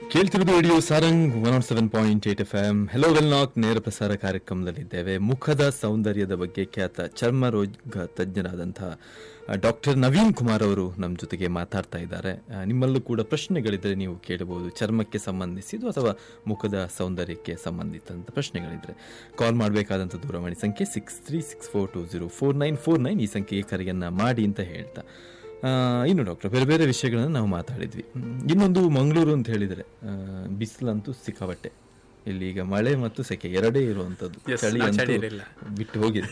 ಕೇಳ್ತಿರೋದು radio Sarang one nought seven point eight F M hello ವೆಲ್ನಾಕ್ ನೇರ ಪ್ರಸಾರ ಕಾರ್ಯಕ್ರಮದಲ್ಲಿದ್ದೇವೆ ಮುಖದ ಸೌಂದರ್ಯದ ಬಗ್ಗೆ ಖ್ಯಾತ ಚರ್ಮ ರೋಗ ತಜ್ಞರಾದಂತಹ ಡಾಕ್ಟರ್ ನವೀನ್ ಕುಮಾರ್ ಅವರು ನಮ್ಮ ಜೊತೆಗೆ ಮಾತಾಡ್ತಾ ಇದ್ದಾರೆ ಆ, ನಿಮ್ಮಲ್ಲೂ ಕೂಡ ಪ್ರಶ್ನೆಗಳಿದ್ರೆ ನೀವು ಕೇಳಬಹುದು ಚರ್ಮಕ್ಕೆ ಸಂಬಂಧಿಸಿದ್ದು ಅಥವಾ ಮುಖದ ಸೌಂದರ್ಯಕ್ಕೆ ಸಂಬಂಧಿಸಿದಂಥ ಪ್ರಶ್ನೆಗಳಿದ್ರೆ ಕಾಲ್ ಮಾಡಬೇಕಾದಂಥ ದೂರವಾಣಿ ಸಂಖ್ಯೆ six three six four two zero four nine four nine ಈ ಸಂಖ್ಯೆಗೆ ಕರೆಯನ್ನು ಮಾಡಿ ಅಂತ ಹೇಳ್ತಾ ಆ, ಇನ್ನು ಡಾಕ್ಟರ್ ಬೇರೆ ಬೇರೆ ವಿಷಯಗಳನ್ನು ನಾವು ಮಾತಾಡಿದ್ವಿ ಹ್ಮ್, ಇನ್ನೊಂದು ಮಂಗಳೂರು ಅಂತ ಹೇಳಿದರೆ ಬಿಸಿಲಂತೂ ಸಿಕ್ಕಾಬಟ್ಟೆ ಇಲ್ಲಿ ಈಗ ಮಳೆ ಮತ್ತು ಸೆಕೆ ಎರಡೇ ಇರುವಂಥದ್ದು Yes, ಚಳಿ ನಾವು ಅಂತೂ ಚಳಿ ಇರಲಿಲ್ಲ. ಬಿಟ್ಟು ಹೋಗಿದೆ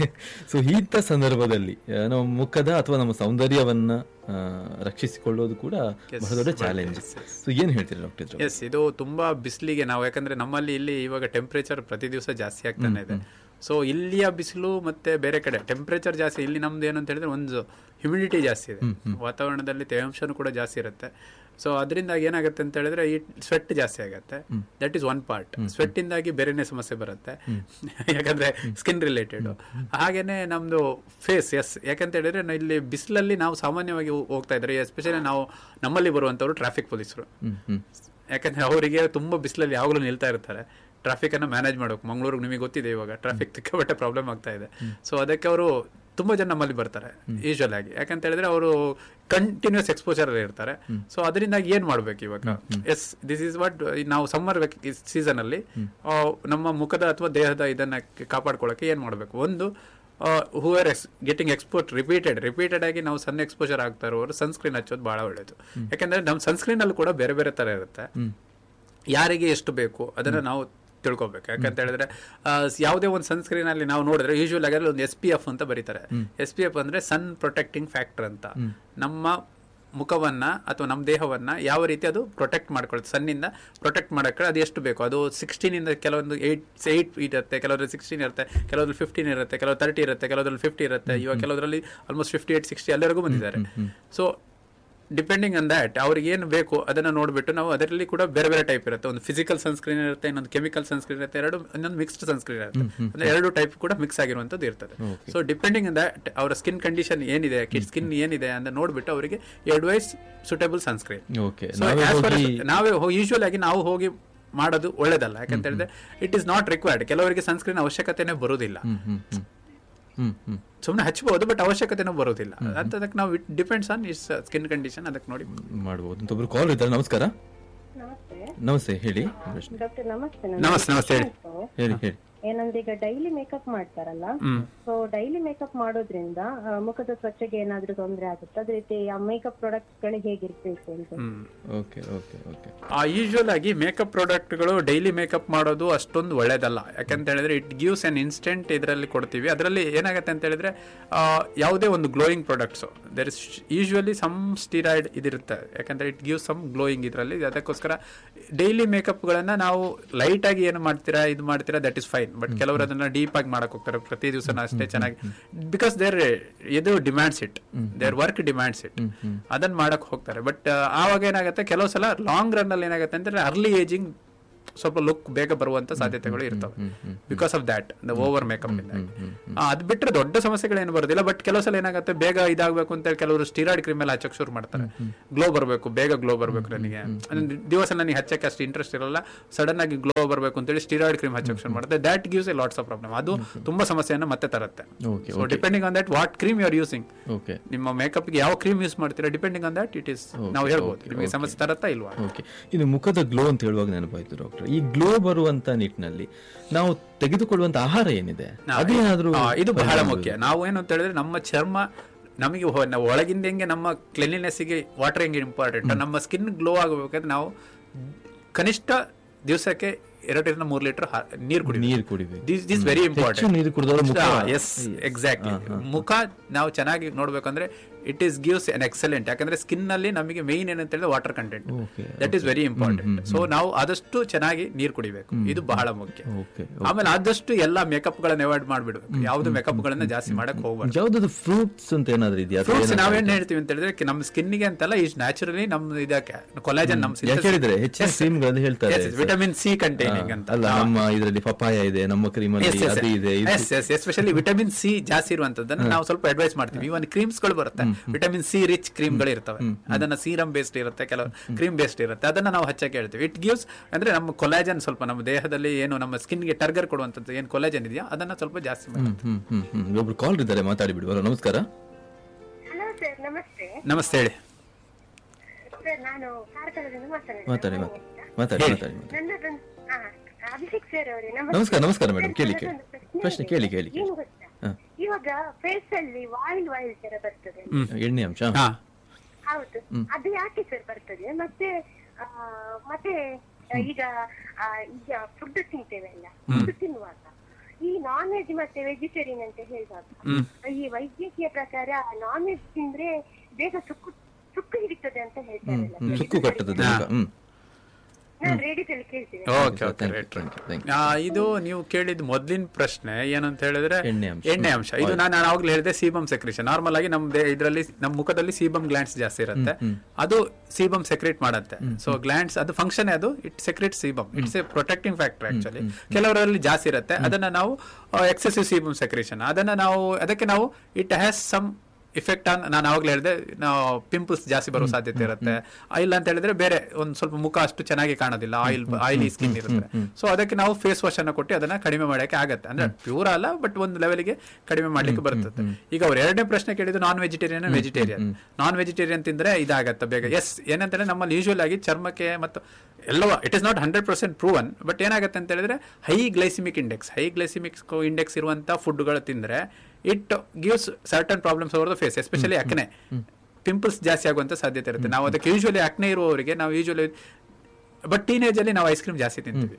ಸೊ ಇಂಥ ಸಂದರ್ಭದಲ್ಲಿ ಆ, ನಮ್ಮ ಮುಖದ ಅಥವಾ ನಮ್ಮ ಸೌಂದರ್ಯವನ್ನ ಆ, ರಕ್ಷಿಸಿಕೊಳ್ಳೋದು ಕೂಡ Yes, ಬಹಳ ದೊಡ್ಡ ಬಹಳ- ಚಾಲೆಂಜ್ yes, yes. ಸೊ ಏನು ಹೇಳ್ತೀರಿ ಡಾಕ್ಟರ್ ಇದ್ರ ಬಗ್ಗೆ? ಎಸ್ ಇದು ತುಂಬಾ ಬಿಸಿಲಿಗೆ ನಾವು ಯಾಕಂದ್ರೆ ನಮ್ಮಲ್ಲಿ ಇಲ್ಲಿ ಇವಾಗ ಟೆಂಪರೇಚರ್ ಪ್ರತಿ ದಿವಸ ಜಾಸ್ತಿ ಆಗ್ತಾನೆ ಇದೆ ಸೊ ಇಲ್ಲಿಯ ಬಿಸಿಲು ಮತ್ತೆ ಬೇರೆ ಕಡೆ ಟೆಂಪರೇಚರ್ ಜಾಸ್ತಿ ಇಲ್ಲಿ ನಮ್ದು ಏನು ಅಂತ ಹೇಳಿದ್ರೆ ಒಂದು ಹ್ಯುಮಿಡಿಟಿ ಜಾಸ್ತಿ ಇದೆ ವಾತಾವರಣದಲ್ಲಿ ತೇವಾಂಶನೂ ಕೂಡ ಜಾಸ್ತಿ ಇರುತ್ತೆ ಸೊ ಅದರಿಂದ ಏನಾಗುತ್ತೆ ಅಂತ ಹೇಳಿದ್ರೆ ಈ ಸ್ವೆಟ್ ಜಾಸ್ತಿ ಆಗುತ್ತೆ that is one part sweat ಇಂದಾಗಿ ಬೇರೆನೇ ಸಮಸ್ಯೆ ಬರುತ್ತೆ ಯಾಕಂದ್ರೆ ಸ್ಕಿನ್ ರಿಲೇಟೆಡ್ ಹಾಗೇನೆ ನಮ್ದು ಫೇಸ್ ಎಸ್ ಯಾಕಂತ ಹೇಳಿದ್ರೆ ನಾವು ಇಲ್ಲಿ ಬಿಸಿಲಲ್ಲಿ ನಾವು ಸಾಮಾನ್ಯವಾಗಿ ಹೋ- ಹೋಗ್ತಾ ಇದ್ರೆ ಎಸ್ಪೆಷಲಿ ನಾವು ನಮ್ಮಲ್ಲಿ ಬರುವಂತವ್ರು ಟ್ರಾಫಿಕ್ ಪೊಲೀಸರು ಹ್ಮ್ ಹ್ಮ್ ಯಾಕಂದ್ರೆ ಅವರಿಗೆ ತುಂಬಾ ಬಿಸಿಲಲ್ಲಿ ಯಾವಾಗಲೂ ನಿಲ್ತಾ ಇರ್ತಾರೆ ಟ್ರಾಫಿಕ್ ಅನ್ನ ಮ್ಯಾನೇಜ್ ಮಾಡೋಕೆ ಮಂಗಳೂರಿಗೆ ನಿಮಗೆ ಗೊತ್ತಿದೆ ಇವಾಗ ಟ್ರಾಫಿಕ್ ಸಿಕ್ಕಾಪಟ್ಟೆ ಪ್ರಾಬ್ಲಮ್ ಆಗ್ತಾ ಇದೆ ಸೊ ಅದಕ್ಕೆ ಅವರು ತುಂಬಾ ಜನ ನಮ್ಮಲ್ಲಿ ಬರ್ತಾರೆ ಯೂಶುವಲ್ ಆಗಿ ಯಾಕಂತ ಹೇಳಿದ್ರೆ ಅವರು ಕಂಟಿನ್ಯೂಸ್ ಎಕ್ಸ್ಪೋಜರ್ ಇರ್ತಾರೆ ಸೊ ಅದರಿಂದಾಗಿ ಏನ್ ಮಾಡ್ಬೇಕು ಇವಾಗ ಎಸ್ ದಿಸ್ ಇಸ್ ವಾಟ್ ನಾವು ಸಮ್ಮರ್ ಸೀಸನ್ ಅಲ್ಲಿ ಆ, ನಮ್ಮ ಮುಖದ ಅಥವಾ ದೇಹದ ಇದನ್ನ ಕಾಪಾಡ್ಕೊಳ್ಳೋಕೆ ಏನ್ ಮಾಡ್ಬೇಕು ಒಂದು who are ex getting export repeated repeated ಆಗಿ ನಾವು ಸನ್ ಎಕ್ಸ್ಪೋಜರ್ ಆಗ್ತಾ ಇರೋರು ಸನ್ಸ್ಕ್ರೀನ್ ಹಚ್ಚೋದು ಬಹಳ ಒಳ್ಳೇದು ಯಾಕಂದ್ರೆ ನಮ್ಮ ಸನ್ಸ್ಕ್ರೀನ್ ಅಲ್ಲಿ ಕೂಡ ಬೇರೆ ಬೇರೆ ತರ ಇರುತ್ತೆ ಯಾರಿಗೆ ಎಷ್ಟು ಬೇಕು ಅದನ್ನ ನಾವು ತಿಳ್ಕೊಬೇಕು ಯಾಕಂತ ಹೇಳಿದ್ರೆ ಆ, ಯಾವುದೇ ಒಂದು ಸನ್ಸ್ಕ್ರೀನ್ ಅಲ್ಲಿ ನಾವು ನೋಡಿದ್ರೆ ಯೂಶುವಲ್ ಆಗಿ ಒಂದು ಎಸ್ ಪಿ ಎಫ್ ಅಂತ ಬರೀತಾರೆ ಎಸ್ ಪಿ ಎಫ್ ಅಂದ್ರೆ ಸನ್ ಪ್ರೊಟೆಕ್ಟಿಂಗ್ ಫ್ಯಾಕ್ಟರ್ ಅಂತ ನಮ್ಮ ಮುಖವನ್ನ ಅಥವಾ ನಮ್ಮ ದೇಹವನ್ನ ಯಾವ ರೀತಿ ಅದು ಪ್ರೊಟೆಕ್ಟ್ ಮಾಡ್ಕೊಳುತ್ತೆ ಸನ್ನಿಂದ ಪ್ರೊಟೆಕ್ಟ್ ಮಾಡಕ್ಕೆ ಅದು ಎಷ್ಟು ಬೇಕು ಅದು ಸಿಕ್ಸ್ಟೀನ್ ಇಂದ ಕೆಲವೊಂದು ಏಯ್ಟ್ ಏಯ್ಟ್ ಇರುತ್ತೆ ಕೆಲವೊಂದು ಸಿಕ್ಸ್ಟೀನ್ ಇರುತ್ತೆ ಕೆಲವೊಂದು ಫಿಫ್ಟೀನ್ ಇರುತ್ತೆ ಕೆಲವು ತರ್ಟಿ ಇರುತ್ತೆ ಕೆಲವೊಂದ್ರಲ್ಲಿ ಫಿಫ್ಟಿ ಇರುತ್ತೆ ಇವಾಗ ಕೆಲವೊಂದ್ರಲ್ಲಿ ಆಲ್ಮೋಸ್ಟ್ ಫಿಫ್ಟಿ ಏಟ್ ಸಿಕ್ಸ್ಟಿ ಎಲ್ಲರಿಗೂ ಬಂದಿದ್ದಾರೆ ಸೊ ಡಿಪೆಂಡಿಂಗ್ ಆನ್ ದ್ಯಾಟ್ ಅವ್ರಿಗೆ ಏನು ಬೇಕು ಅದನ್ನ ನೋಡ್ಬಿಟ್ಟು ನಾವು ಅದರಲ್ಲಿ ಕೂಡ ಬೇರೆ ಬೇರೆ ಟೈಪ್ ಇರುತ್ತೆ ಒಂದು ಫಿಸಿಕಲ್ ಸನ್ಸ್ಕ್ರೀನ್ ಇರುತ್ತೆ ಇನ್ನೊಂದು ಕೆಮಿಕಲ್ ಸನ್ಸ್ಕ್ರೀನ್ ಇರುತ್ತೆ ಎರಡು ಇನ್ನೊಂದು ಮಿಕ್ಸ್ಡ್ ಸನ್ಸ್ಕ್ರೀನ್ ಇರುತ್ತೆ ಅಂದ್ರೆ ಎರಡು ಟೈಪ್ ಕೂಡ ಮಿಕ್ಸ್ ಆಗಿರುವಂತದ್ದು ಇರ್ತದೆ ಸೊ ಡಿಪೆಂಡಿಂಗ್ ಆನ್ ದಟ್ ಅವರ ಸ್ಕಿನ್ ಕಂಡೀಷನ್ ಏನಿದೆ ಸ್ಕಿನ್ ಏನಿದೆ ಅಂತ ನೋಡ್ಬಿಟ್ಟು ಅವರಿಗೆ advise suitable sunscreen okay so ನಾವೇ ಹೋಗಿ ನಾವೇ ಯೂಶುವಲ್ ಆಗಿ ನಾವು ಹೋಗಿ ಮಾಡೋದು ಒಳ್ಳೇದಲ್ಲ ಯಾಕಂತ ಹೇಳಿದ್ರೆ ಇಟ್ ಇಸ್ ನಾಟ್ ರಿಕ್ವೈರ್ಡ್ ಕೆಲವರಿಗೆ ಸನ್ಸ್ಕ್ರೀನ್ ಅವಶ್ಯಕತೆನೇ ಬರುವುದಿಲ್ಲ ಹ್ಮ್ ಹ್ಮ್ ಹ್ಮ್ ಹ್ಮ್ ಹ್ಮ್ ಸುಮ್ಮನೆ ಹಚ್ಬಹುದು ಬಟ್ ಅವಶ್ಯಕತೆನೂ ಬರುವುದಿಲ್ಲ ಅಂತದಕ್ಕೆ ನಾವು it depends on is skin condition ಅದಕ್ಕೆ ನೋಡಿ ಮಾಡ್ಬೋದು ಅಂತ ಒಬ್ರು ಕಾಲ್ ಇದ್ದಾರೆ ನಮಸ್ಕಾರ ನಮಸ್ತೆ ನಮಸ್ತೆ ಹೇಳಿ ಪ್ರಶ್ನೆ ಡಾಕ್ಟರ್ ನಮಸ್ತೆ ನಮಸ್ತೆ ನಮಸ್ತೆ ಹೇಳಿ ಹೇಳಿ ಹೇಳಿ ಏನಂದ್ರೆ ಈಗ ಡೈಲಿ ಮೇಕಪ್ ಮಾಡ್ತಾರಲ್ಲ ಸೊ ಡೈಲಿ ಮೇಕಪ್ ಮಾಡೋದ್ರಿಂದ ಆ, ಮುಖದ ತ್ವಚೆಗೆ ಏನಾದ್ರೂ ತೊಂದರೆ ಆಗುತ್ತೆ ಅದೇ ರೀತಿ ಆ ಮೇಕಪ್ ಪ್ರಾಡಕ್ಟ್ಸ್ ಗಳು ಹೇಗಿರ್ಬೇಕು ಅಂತ ಹ್ಮ್ ಓಕೆ ಓಕೆ ಓಕೆ ಆ ಯೂಶುವಲ್ ಆಗಿ ಮೇಕಪ್ ಪ್ರಾಡಕ್ಟ್ಗಳು ಡೈಲಿ ಮೇಕಪ್ ಮಾಡೋದು ಅಷ್ಟೊಂದು ಒಳ್ಳೇದಲ್ಲ ಯಾಕಂತ ಹೇಳಿದ್ರೆ ಇಟ್ ಗಿವ್ಸ್ ಅನ್ ಇನ್ಸ್ಟೆಂಟ್ ಇದರಲ್ಲಿ ಕೊಡ್ತೀವಿ ಅದರಲ್ಲಿ ಏನಾಗುತ್ತೆ ಅಂತ ಹೇಳಿದ್ರೆ ಆ, ಯಾವುದೇ ಒಂದು glowing products there is usually some steroid ಇದಿರುತ್ತೆ ಯಾಕಂದ್ರೆ ಇಟ್ ಗಿವ್ಸ್ ಸಮ್ ಗ್ಲೋಯಿಂಗ್ ಇದರಲ್ಲಿ ಅದಕ್ಕೋಸ್ಕರ ಡೈಲಿ ಮೇಕಪ್ಗಳನ್ನ ನಾವು ಲೈಟ್ ಆಗಿ ಏನು ಮಾಡ್ತೀರಾ ಇದು ಮಾಡ್ತೀರಾ ದಟ್ ಇಸ್ ಫೈನ್ ಬಟ್ ಕೆಲವರು ಅದನ್ನ ಡೀಪ್ ಆಗಿ ಮಾಡಕ್ ಹೋಗ್ತಾರೆ ಪ್ರತಿ ದಿವಸ ಅಷ್ಟೇ ಚೆನ್ನಾಗಿ ಬಿಕಾಸ್ ದೇರ್ ಇದು demands it there work demands it ಅದನ್ನ ಮಾಡಕ್ ಹೋಗ್ತಾರೆ ಬಟ್ ಆವಾಗ ಏನಾಗುತ್ತೆ ಕೆಲವು ಸಲ ಲಾಂಗ್ ರನ್ ಅಲ್ಲಿ ಏನಾಗುತ್ತೆ ಅಂದ್ರೆ ಅರ್ಲಿ ಏಜಿಂಗ್ ಸ್ವಲ್ಪ ಲುಕ್ ಬೇಗ ಬರುವಂತ ಸಾಧ್ಯತೆಗಳು ಇರ್ತವೆ because of that the over makeup ಅದ್ ಬಿಟ್ರೆ ದೊಡ್ಡ ಸಮಸ್ಯೆಗಳೇನು ಬರೋದಿಲ್ಲ ಬಟ್ ಕೆಲವು ಸಲ ಏನಾಗುತ್ತೆ ಬೇಗ ಇದಾಗಬೇಕು ಅಂತ ಹೇಳಿ ಕೆಲವರು ಸ್ಟೀರಾಯ್ಡ್ ಕ್ರೀಮ್ ಎಲ್ಲ ಹಚ್ಚಕ್ ಶುರು ಮಾಡ್ತಾರೆ ಗ್ಲೋ ಬರಬೇಕು ಬೇಗ ಗ್ಲೋ ಬರಬೇಕು ನನಗೆ ಅಂದ್ರೆ ದಿವಸ ನನಗೆ ಹಚ್ಚಕ್ಕೆ ಅಷ್ಟು ಇಂಟ್ರೆಸ್ಟ್ ಇರಲ್ಲ ಸಡನ್ ಆಗಿ ಗ್ಲೋ ಬರಬೇಕು ಅಂತ ಹೇಳಿ ಸ್ಟೀರಾಯ್ಡ್ ಕ್ರೀಮ್ ಹಚ್ಚಕ್ ಶುರು ಮಾಡುತ್ತೆ that gives a lots of problem ಅದು ತುಂಬಾ ಸಮಸ್ಯೆಯನ್ನು ಮತ್ತೆ ತರುತ್ತೆ okay so depending on that what cream you are using okay ನಿಮ್ಮ ಮೇಕಪ್ಗೆ ಯಾವ ಕ್ರೀಮ್ ಯೂಸ್ ಮಾಡ್ತೀರಾ depending on that it is ನಾವು ಹೇಳ್ಬೋದು ನಿಮಗೆ ಸಮಸ್ಯೆ ತರತ್ತಾ ಇಲ್ವಾ ಓಕೆ ಇದು ಮುಖದ ಗ್ಲೋ ಅಂತ ಹೇಳುವಾಗ ನೆನಪಾಯ್ತು ಡಾಕ್ಟರ್ ಈ ಗ್ಲೋ ಬರುವಂತ ನಿಟ್ಟಿನಲ್ಲಿ ನಾವು ತೆಗೆದುಕೊಳ್ಳುವಂತ ಆಹಾರ ಏನಿದೆ ಅದೇನಾದ್ರೂ ಆ, ಇದು ಬಹಳ ಮುಖ್ಯ ನಾವು ಏನು ಅಂತ ಹೇಳಿದ್ರೆ ನಮ್ಮ ಚರ್ಮ ನಮಗೆ ಹೊ- ನಾವು ಒಳಗಿಂದ ಹೆಂಗೆ ನಮ್ಮ ಕ್ಲೆನ್ಲಿನೆಸ್ಗೆ ವಾಟರ್ ಹೆಂಗೆ ಇಂಪಾರ್ಟೆಂಟ್ ನಮ್ಮ ಸ್ಕಿನ್ ಗ್ಲೋ ಆಗಬೇಕಾದ್ರೆ ನಾವು ಕನಿಷ್ಠ ದಿವಸಕ್ಕೆ ಎರಡರಿಂದ ಮೂರು ಲೀಟರ್ ನೀರು ಕುಡಿ ನೀರು ಕುಡಿಬೇಕು ದಿಸ್ ದಿಸ್ ವೆರಿ ಹೆಚ್ಚು ಇಂಪಾರ್ಟೆಂಟ್ ನೀರು ಕುಡಿದವರು ಮುಖ ಎಸ್ ಎಕ್ಸಾಕ್ಟ್ಲಿ ಮುಖ ನಾವು ಚೆನ್ನಾಗಿ ನೋಡ್ಬೇಕಂದ್ರೆ it is gives an excellent ಯಾಕಂದ್ರೆ ಸ್ಕಿನ್ ನಲ್ಲಿ ನಮಗೆ ಮೇನ್ ಏನಂತ ಹೇಳಿದ್ರೆ water content okay that is very important so ನಾವು ಆದಷ್ಟು ಚೆನ್ನಾಗಿ ನೀರು ಕುಡಿಬೇಕು ಇದು ಬಹಳ ಮುಖ್ಯ ಓಕೆ ಆಮೇಲೆ ಆದಷ್ಟು ಎಲ್ಲ ಮೇಕಪ್ ಗಳನ್ನ ಅವಾಯ್ಡ್ ಮಾಡ್ಬಿಡ್ಬೇಕು ಯಾವ್ದು ಮೇಕಪ್ ಗಳನ್ನ ಜಾಸ್ತಿ ಮಾಡಕ್ ಹೋಗ್ಬಾರ್ದು ಯಾವ್ದಾದ್ರು ಫ್ರೂಟ್ಸ್ ಅಂತ ಏನಾದ್ರು ಇದೆಯಾ ಅಥವಾ ಫ್ರೂಟ್ಸ್ ಏನಾದ್ರು- ನಾವೇನ್ ಹೇಳ್ತೀವಿ ಅಂತ ಹೇಳಿದ್ರೆ ನಮ್ಮ ಸ್ಕಿನ್ಗೆ ಅಂತಲ್ಲ ಈಸ್ ನ್ಯಾಚುರಲಿ ನಮ್ ಇದಕ್ಕೆ ಕೊಲಾಜನ್ ನಮ್ ಯಾಕೆ ಹೇಳಿದ್ರೆ ಹೆಚ್ಚಿನ ಕ್ರೀಮ್ಗಳಲ್ಲಿ ಹೇಳ್ತಾರೆ ವಿಟಮಿನ್ ಸಿ ಕಂಟೈನಿಂಗ್ ಅಂತ ಅಲ್ಲ ನಮ್ಮ ಇದರಲ್ಲಿ ಪಪಾಯ ಇದೆ ನಮ್ಮ ಕ್ರೀಮ್ ಅಲ್ಲಿ ಅದು ಇದೆ ಇದು- ಎಸ್ಪೆಷಲಿ ವಿಟಮಿನ್ ಸಿ ಜಾಸ್ತಿ ಇರುವಂತದ್ದನ್ನ ನಾವು ಸ್ವಲ್ಪ ಅಡ್ವೈಸ್ ಮಾಡ್ತೀವಿ ಇವನ್ ಕ್ರೀಮ್ಸ್ ಗಳು ಬರುತ್ತೆ ವಿಟಮಿನ್ ಸಿ ರಿಚ್ ಕ್ರೀಮ್ಗಳು ಇರ್ತವೆ ಅದನ್ನ ಸೀರಮ್ ಬೇಸ್ಡ್ ಇರುತ್ತೆ ಕೆಲವು ಕ್ರೀಮ್ ಬೇಸ್ಡ್ ಇರುತ್ತೆ ಅದನ್ನ ನಾವು ಹಚ್ಚಕ್ಕೆ ಹೇಳ್ತೀವಿ ಇಟ್ ಗಿವ್ಸ್ ಅಂದ್ರೆ ನಮ್ಮ ಕೊಲಾಜನ್ ಸ್ವಲ್ಪ ನಮ್ಮ ದೇಹದಲ್ಲಿ ಏನು ನಮ್ಮ ಸ್ಕಿನ್ಗೆ ಟರ್ಗರ್ ಕೊಡುವಂಥದ್ದು ಏನು ಕೊಲಾಜನ್ ಇದೆಯಾ ಅದನ್ನ ಸ್ವಲ್ಪ ಜಾಸ್ತಿ ಮಾಡಿ ಹ್ಮ್ ಹ್ಮ್ ಹ್ಮ್ ಹ್ಮ್ ಒಬ್ರು ಕಾಲ್ ಇದ್ದಾರೆ ಮಾತಾಡಿ ಬಿಡುವಲ್ಲ ನಮಸ್ಕಾರ ಹಲೋ ಸರ್ ನಮಸ್ತೆ ನಮಸ್ತೆ ಹೇಳಿ ಸರ್ ನಾನು ಕಾರ್ಕಳದಿಂದ ಮಾತಾಡಿ ಮಾತಾಡೋದು ಮಾತಾಡಿ ಮಾತಾಡಿ ಮಾತಾಡಿ ನನ್ನದೊಂದು ಹಾ, ಅಭಿಷೇಕ್ ಸರ್ ಅವರೇ ನಮಸ್ಕಾರ ನಮಸ್ಕಾರ ಮೇಡಮ್ ಕೇಳಿ ಕೇಳಿ ನನ್ನದೊಂದು ಪ್ರಶ್ನೆ ಕೇಳಿ ಕೇಳಿ ಕೇಳಿ ಏನು ಗೊತ್ತಾ ಹಾ. ಇವಾಗ ಫೇಸ್ ಅಲ್ಲಿ ವಾಯಿಲ್ ವಾಯಿಲ್ ತರ ಬರ್ತದೆ ಎಣ್ಣೆ ಅಂಶ ಹಾ ಹೌದು ಅದು ಯಾಕೆ ಸರ್ ಬರ್ತದೆ ಮತ್ತೆ ಆ, ಮತ್ತೆ ಆ, ಈಗ ಆ, ಈಗ ಫುಡ್ ತಿಂತೇವಲ್ಲ ಫುಡ್ ತಿನ್ನುವಾಗ ಈ ನಾನ್ ವೆಜ್ ಮತ್ತೆ ವೆಜಿಟೇರಿಯನ್ ಅಂತ ಹೇಳುವಾಗ ಈ ವೈದ್ಯಕೀಯ ಪ್ರಕಾರ ನಾನ್ ವೆಜ್ ತಿಂದ್ರೆ ಬೇಗ ಸುಕ್ಕು ಸುಕ್ಕು ಹಿಡಿತದೆ ಅಂತ ಹೇಳ್ತಾರಲ್ಲ ಹ್ಮ್, ಸುಕ್ಕು ಕಟ್ಟದ ದೇಹ ಹ್ಮ್ ನಾನು ರೇಡಿಯೋದಲ್ಲಿ ಕೇಳ್ತೀನಿ okay okay thank you right thank you thank you ಆ, ಇದು ನೀವು ಕೇಳಿದ ಮೊದಲಿನ ಪ್ರಶ್ನೆ ಏನಂತ ಹೇಳಿದ್ರೆ ಎಣ್ಣೆ ಅಂಶ. ಎಣ್ಣೆ ಅಂಶ ಇದು ನಾನು ಆವಾಗಲೇ ಹೇಳಿದೆ ಸೀಬಮ್ ಸೆಕ್ರೇಷನ್ ನಾರ್ಮಲ್ ಆಗಿ ನಮ್ಮ ಇದರಲ್ಲಿ ನಮ್ಮ ಮುಖದಲ್ಲಿ ಸೀಬಮ್ ಗ್ಲ್ಯಾಂಡ್ಸ್ ಜಾಸ್ತಿ ಇರುತ್ತೆ ಅದು ಸೀಬಮ್ ಸೆಕ್ರೇಟ್ ಮಾಡುತ್ತೆ ಸೊ ಗ್ಲ್ಯಾಂಡ್ಸ್ ಅದು ಫಂಕ್ಷನ್ ಅದು it secrete sebum it's a protecting factor actually ಕೆಲವರಲ್ಲಿ ಜಾಸ್ತಿ ಇರುತ್ತೆ ಅದನ್ನ ನಾವು ಎಕ್ಸೆಸಿವ್ ಸೀಬಮ್ ಸೆಕ್ರೇಷನ್ ಅದನ್ನ ನಾವು ಅದಕ್ಕೆ ನಾವು it has some effect on ನಾನು ಆವಾಗಲೇ ಹೇಳಿದೆ ನಾವು ಪಿಂಪಲ್ಸ್ ಜಾಸ್ತಿ ಬರೋ ಸಾಧ್ಯತೆ ಇರುತ್ತೆ ಆಯಿಲ್ ಅಂತ ಹೇಳಿದ್ರೆ ಬೇರೆ ಒಂದು ಸ್ವಲ್ಪ ಮುಖ ಅಷ್ಟು ಚೆನ್ನಾಗಿ ಕಾಣೋದಿಲ್ಲ ಆಯಿಲ್ ಆಯಿಲಿ ಸ್ಕಿನ್ ಇರುತ್ತೆ ಸೊ ಅದಕ್ಕೆ ನಾವು ಫೇಸ್ ವಾಶ್ ಅನ್ನ ಕೊಟ್ಟು ಅದನ್ನ ಕಡಿಮೆ ಮಾಡಕ್ಕೆ ಆಗತ್ತೆ ಅಂದ್ರೆ ಪ್ಯೂರ್ ಅಲ್ಲ ಬಟ್ ಒಂದು ಲೆವೆಲ್ಗೆ ಕಡಿಮೆ ಮಾಡ್ಲಿಕ್ಕೆ ಬರ್ತದೆ ಈಗ ಅವ್ರು ಎರಡನೇ ಪ್ರಶ್ನೆ ಕೇಳಿದ್ದು non vegetarian vegetarian non vegetarian ತಿಂದ್ರೆ ಇದಾಗತ್ತೆ ಬೇಗ ಎಸ್ ಏನಂತಂದ್ರೆ ನಮ್ಮಲ್ಲಿ ಯೂಶುವಲ್ ಆಗಿ ಚರ್ಮಕ್ಕೆ ಮತ್ತು ಎಲ್ಲವ it is not hundred percent proven but ಏನಾಗುತ್ತೆ ಅಂತ ಹೇಳಿದ್ರೆ high glycemic index high glycemic index ಇರುವಂತ ಫುಡ್ಗಳು ತಿಂದ್ರೆ it gives certain problems over the face especially acne pimples ಜಾಸ್ತಿ ಆಗುವಂತ ಸಾಧ್ಯತೆ ಇರುತ್ತೆ ನಾವು ಅದಕ್ಕೆ ಯೂಶುವಲಿ ಅಕ್ನೆ ಇರುವವರಿಗೆ ನಾವು ಯೂಶುವಲಿ ಬಟ್ ಟೀನೇಜ್ ಅಲ್ಲಿ ನಾವು ಐಸ್ ಕ್ರೀಮ್ ಜಾಸ್ತಿ ತಿಂತೀವಿ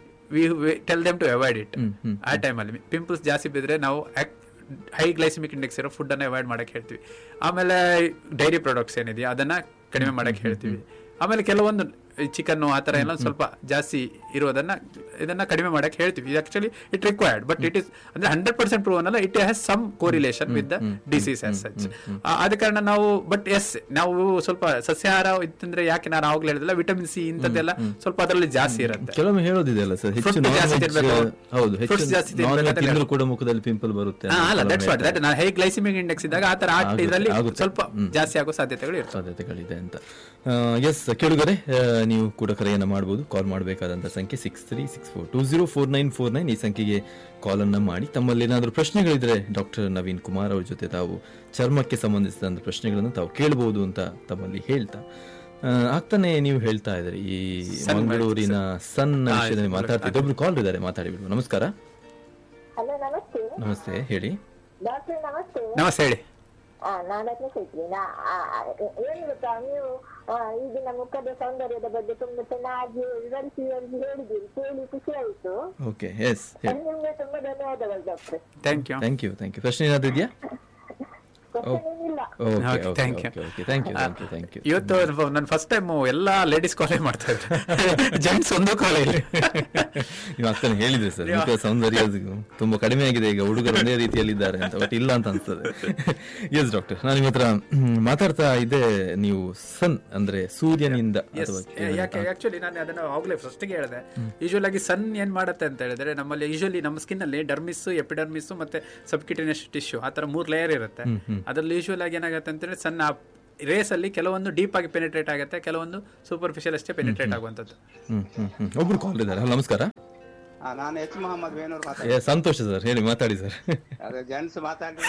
we tell them to avoid it ಆ ಟೈಮಲ್ಲಿ ಪಿಂಪಲ್ಸ್ ಜಾಸ್ತಿ ಬಿದ್ದರೆ ನಾವು ಹೈ ಗ್ಲೈಸಿಮಿಕ್ ಇಂಡೆಕ್ಸ್ ಇರೋ ಫುಡ್ ಅನ್ನ ಅವಾಯ್ಡ್ ಮಾಡಕ್ಕೆ ಹೇಳ್ತೀವಿ ಆಮೇಲೆ ಡೈರಿ ಪ್ರಾಡಕ್ಟ್ಸ್ ಏನಿದೆಯಾ ಅದನ್ನ ಕಡಿಮೆ ಮಾಡಕ್ಕೆ ಹೇಳ್ತೀವಿ ಆಮೇಲೆ ಕೆಲವೊಂದು ಚಿಕನ್ ಆ ಥರ ಎಲ್ಲ ಸ್ವಲ್ಪ ಜಾಸ್ತಿ ಇರೋದನ್ನ ಇದನ್ನ ಕಡಿಮೆ ಮಾಡಕ್ಕೆ ಹೇಳ್ತೀವಿ ಇದು actually it required but it is ಅಂದ್ರೆ ಹಂಡ್ರೆಡ್ ಪರ್ಸೆಂಟ್ ಪ್ರೂವ್ ಅನ್ನಲ್ಲ it has some correlation with the disease as such ಆದ ಕಾರಣ ನಾವು ಬಟ್ ಎಸ್ ನಾವು ಸ್ವಲ್ಪ ಸಸ್ಯಾಹಾರ ಇತ್ತಂದ್ರೆ ಯಾಕೆ ನಾನು ಆವಾಗಲೇ ಹೇಳಿದಿಲ್ಲ ವಿಟಮಿನ್ ಸಿ ಇಂಥದ್ದೆಲ್ಲ ಸ್ವಲ್ಪ ಅದರಲ್ಲಿ ಜಾಸ್ತಿ ಇರುತ್ತೆ ಕೆಲವೊಮ್ಮೆ ಹೇಳೋದಿದೆ ಅಲ್ಲ ಸರ್ ಹೆಚ್ಚು Fruit non ಜಾಸ್ತಿ veg, ತಿನ್ಬೇಕು. ಹೌದು Fruits ಹೆಚ್ಚು ಜಾಸ್ತಿ non veg ತಿನ್ಬೇಕು ಅಂತ ತಿಂದ್ರು ಕೂಡ ಮುಖದಲ್ಲಿ ಪಿಂಪಲ್ ಬರುತ್ತೆ ಹಾ, ಅಂತ ಅಲ್ಲ ಕೆಲವೊಮ್ಮೆ ದಟ್ಸ್ ವಾಟ್ ದಟ್ ನಾನು ಹೈ ಗ್ಲೈಸಿಮಿಕ್ ಇಂಡೆಕ್ಸ್ ಇದ್ದಾಗ ಆ ತರ ಆಗುತ್ತೆ, ಇದರಲ್ಲಿ ಆಗುತ್ತೆ. ಸ್ವಲ್ಪ ಜಾಸ್ತಿ ಆಗೋ ಸಾಧ್ಯತೆಗಳು ಇರ್ತವೆ ಸಾಧ್ಯತೆಗಳಿದೆ ಅಂತ ಎಸ್ ಕೇಳುಗರೆ ಆ, ನೀವು ಕೂಡ ಕರೆಯನ್ನು ಮಾಡಬಹುದು ಕಾಲ್ ಮಾಡಬೇಕಾದಂಥ ಸಂಖ್ಯೆ six three six four two zero four nine four nine ಈ ಸಂಖ್ಯೆಗೆ ಕಾಲನ್ನು ಮಾಡಿ ತಮ್ಮಲ್ಲಿ ಏನಾದರೂ ಪ್ರಶ್ನೆಗಳಿದ್ರೆ ಡಾಕ್ಟರ್ ನವೀನ್ ಕುಮಾರ್ ಅವ್ರ ಜೊತೆ ತಾವು ಚರ್ಮಕ್ಕೆ ಸಂಬಂಧಿಸಿದಂಥ ಪ್ರಶ್ನೆಗಳನ್ನು ತಾವು ಕೇಳಬಹುದು ಅಂತ ತಮ್ಮಲ್ಲಿ ಹೇಳ್ತಾ ಆ, ಆಗ್ತಾನೆ ನೀವು ಹೇಳ್ತಾ ಇದ್ರಿ ಈ ಮಂಗಳೂರಿನ ಸನ್ ವಿಷಯದಲ್ಲಿ ಮಾತಾಡ್ತಿದ್ದೆ ಒಬ್ರು ಕಾಲ್ ಇದ್ದಾರೆ ಮಾತಾಡಿ ಬಿಡುವ ನಮಸ್ಕಾರ ಹಲೋ ನಮಸ್ತೆ ನಮಸ್ತೆ ಹೇಳಿ ಡಾಕ್ಟರ್ ನಮಸ್ತೆ ನಮಸ್ತೆ ಹೇಳಿ ಆ, ನಾನು ರತ್ನಶೆಟ್ಟಿ. ನಾ- ಆ, ಆ, ಏನು ಗೊತ್ತಾ ನೀವು ಆ, ಈಗಿನ ಮುಖದ ಸೌಂದರ್ಯದ ಬಗ್ಗೆ ತುಂಬಾ ಚೆನ್ನಾಗಿ ವಿವರಿಸಿ ವಿವರಿಸಿ ಹೇಳಿದ್ದೀರಿ ಕೇಳಿ ಖುಷಿ ಆಯಿತು ಓಕೆ ಎಸ್ ಹೇಳಿ ನಿಮ್ಗೆ ತುಂಬಾ ಧನ್ಯವಾದಗಳು ಡಾಕ್ಟ್ರೆ thank you thank you thank you ಪ್ರಶ್ನೆ ಏನಾದ್ರು ಇದೆಯಾ ಕ್ವಶನ್ ಏನಿಲ್ಲ okay Okay, okay thank you. Okay okay thank you thank you thank you ಇವತ್ತು ನಾನು ಫಸ್ಟ್ ಟೈಮ್ ಎಲ್ಲಾ ಲೇಡೀಸ್ ಕಾಲೇ ಮಾಡ್ತಾ ಇದ್ರು ಜೆಂಟ್ಸ್ ಒಂದು ಕಾಲೇ ಇಲ್ಲ ನೀವು ಆಗ್ತಾನೆ ಹೇಳಿದ್ರಿ ಸರ್ ಮುಖದ ಸೌಂದರ್ಯ ಅದು ತುಂಬಾ ಕಡಿಮೆ ಆಗಿದೆ ಈಗ ಹುಡುಗರು ಒಂದೇ ರೀತಿಯಲ್ಲಿದ್ದಾರೆ ಅಂತ ಬಟ್ ಇಲ್ಲ ಅಂತ ಅನ್ಸ್ತದೆ ಎಸ್ ಡಾಕ್ಟರ್ ನಾನು ನಿಮ್ಮ ಹತ್ರ ಹ್ಮ್, ಮಾತಾಡ್ತಾ ಇದ್ದೆ ನೀವು ಸನ್ ಅಂದ್ರೆ ಸೂರ್ಯನಿಂದ ಅಥವಾ ಯಾಕೆ ಆಕ್ಚುಲಿ ನಾನು ಅದನ್ನ ಆಗ್ಲೇ ಫಸ್ಟ್ ಹೇಳಿದೆ ಯೂಶುವಲ್ ಆಗಿ ಸನ್ ಏನ್ ಮಾಡುತ್ತೆ ಅಂತ ಹೇಳಿದ್ರೆ ನಮ್ಮಲ್ಲಿ ಯೂಶುವಲಿ ನಮ್ಮ ಸ್ಕಿನ್ ಅಲ್ಲಿ ಡರ್ಮಿಸ್ ಎಪಿಡರ್ಮಿಸ್ ಮತ್ತೆ ಸಬ್ಕಿಟಿನಿಯಸ್ ಟಿಶ್ಯೂ ಆ ತರ ಮೂರ್ ಲೇಯರ್ ಇರುತ್ತೆ ಅದ್ರಲ್ಲಿ ಯೂಶುವಲ್ ಆಗಿ ಏನಾಗುತ್ತೆ ಅಂತ ಹೇಳಿದ್ರೆ ಸಣ್ಣ ರೇಸ್ ಅಲ್ಲಿ ಕೆಲವೊಂದು ಡೀಪ್ ಆಗಿ ಪೆನಿಟ್ರೇಟ್ ಆಗುತ್ತೆ ಕೆಲವೊಂದು ಸೂಪರ್ಫಿಷಿಯಲ್ ಅಷ್ಟೇ ಪೆನಿಟ್ರೇಟ್ ಆಗುವಂತದ್ದು ಹ್ಮ್ ಹ್ಮ್ ಹ್ಮ್ ಒಬ್ರು ಕಾಲ್ ಇದ್ದಾರೆ ಹಲೋ ನಮಸ್ಕಾರ ಆ, ನಾನು ಎಚ್ ಮೊಹಮ್ಮದ್ ವೇಣೂರ್ ಏ, ಸಂತೋಷ ಸರ್ ಹೇಳಿ ಮಾತಾಡಿ ಸರ್ ಅದು ಜೆಂಟ್ಸ್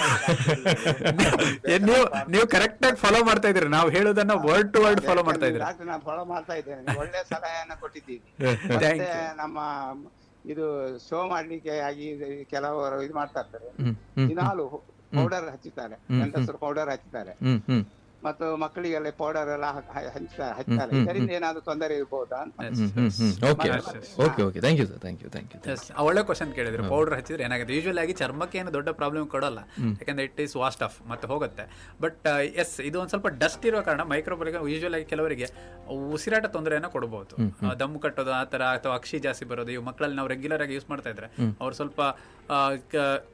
ಏ, ನೀವು ನೀವು ಕರೆಕ್ಟ್ ಆಗಿ ಫಾಲೋ ಮಾಡ್ತಾ ಇದ್ರಿ ನಾವು ಹೇಳೋದನ್ನ ವರ್ಡ್ ಟು ವರ್ಡ್ ಫಾಲೋ ಮಾಡ್ತಾ ಇದ್ರಿ ಡಾಕ್ಟರ್ ನಾನು ಫಾಲೋ ಮಾಡ್ತಾ ಇದ್ದೇನೆ ನೀವು ಒಳ್ಳೆ ಸಲಹೆಯನ್ನ ಕೊಟ್ಟಿದ್ದೀರಿ Thank ಮತ್ತೆ ನಮ್ಮ ಇದು ಶೋ ಮಾಡ್ಲಿಕ್ಕೆ ಆಗಿ ಇದು ಕೆಲವರು ಇದು ಮಾಡ್ತಾ ಇರ್ತಾರೆ ಹ್ಮ್ ಹ್ಮ್ ದಿನಾಲು ಪೌಡರ್ ಹಚ್ಚುತ್ತಾರೆ ಗಂಡಸರು ಪೌಡರ್ ಹಚ್ಚುತ್ತಾರೆ ಹ್ಮ್ ಹ್ಮ್ ಮತ್ತು ಮಕ್ಕಳಿಗೆಲ್ಲ ಪೌಡರ್ ಎಲ್ಲ ಹಾಕ್- ಹ- ಹಂಚ್ತಾ- ಹಚ್ತಾರೆ ಇದರಿಂದ ಏನಾದ್ರು ತೊಂದರೆ ಇರ್ಬೋದಾ ಅಂತ hmm hmm hmm okay okay okay thank you sir thank you thank you Yes, ಆ ಒಳ್ಳೆ ಕ್ವಶನ್ ಕೇಳಿದ್ರು ಪೌಡರ್ ಹಚ್ಚಿದ್ರೆ ಏನಾಗುತ್ತೆ ಯೂಶುವಲ್ ಆಗಿ ಚರ್ಮಕ್ಕೆ ಏನು ದೊಡ್ಡ ಪ್ರಾಬ್ಲಮ್ ಕೊಡಲ್ಲ ಯಾಕಂದ್ರೆ ಇಟ್ ಈಸ್ ವಾಸ್ಟ್ ಆಫ್ ಮತ್ತೆ ಹೋಗುತ್ತೆ ಬಟ್ ಎಸ್ ಇದು ಒಂದ್ ಸ್ವಲ್ಪ ಡಸ್ಟ್ ಇರೋ ಕಾರಣ ಮೈಕ್ರೋಬಲಿಗೆ ಯೂಶುವಲ್ ಆಗಿ ಕೆಲವರಿಗೆ ಉಸಿರಾಟ ತೊಂದರೆಯನ್ನ ಕೊಡಬಹುದು ಆ, ದಮ್ಮು ಕಟ್ಟೋದು ಆ ತರ ಅಥವಾ ಅಕ್ಷಿ ಜಾಸ್ತಿ ಬರೋದು ಇವು ಮಕ್ಕಳಲ್ಲಿ ನಾವು ರೆಗ್ಯುಲರ್ ಆಗಿ ಯೂಸ್ ಮಾಡ್ತಾ ಇದ್ರೆ ಅವ್ರು ಸ್ವಲ್ಪ ಆ, ಕ-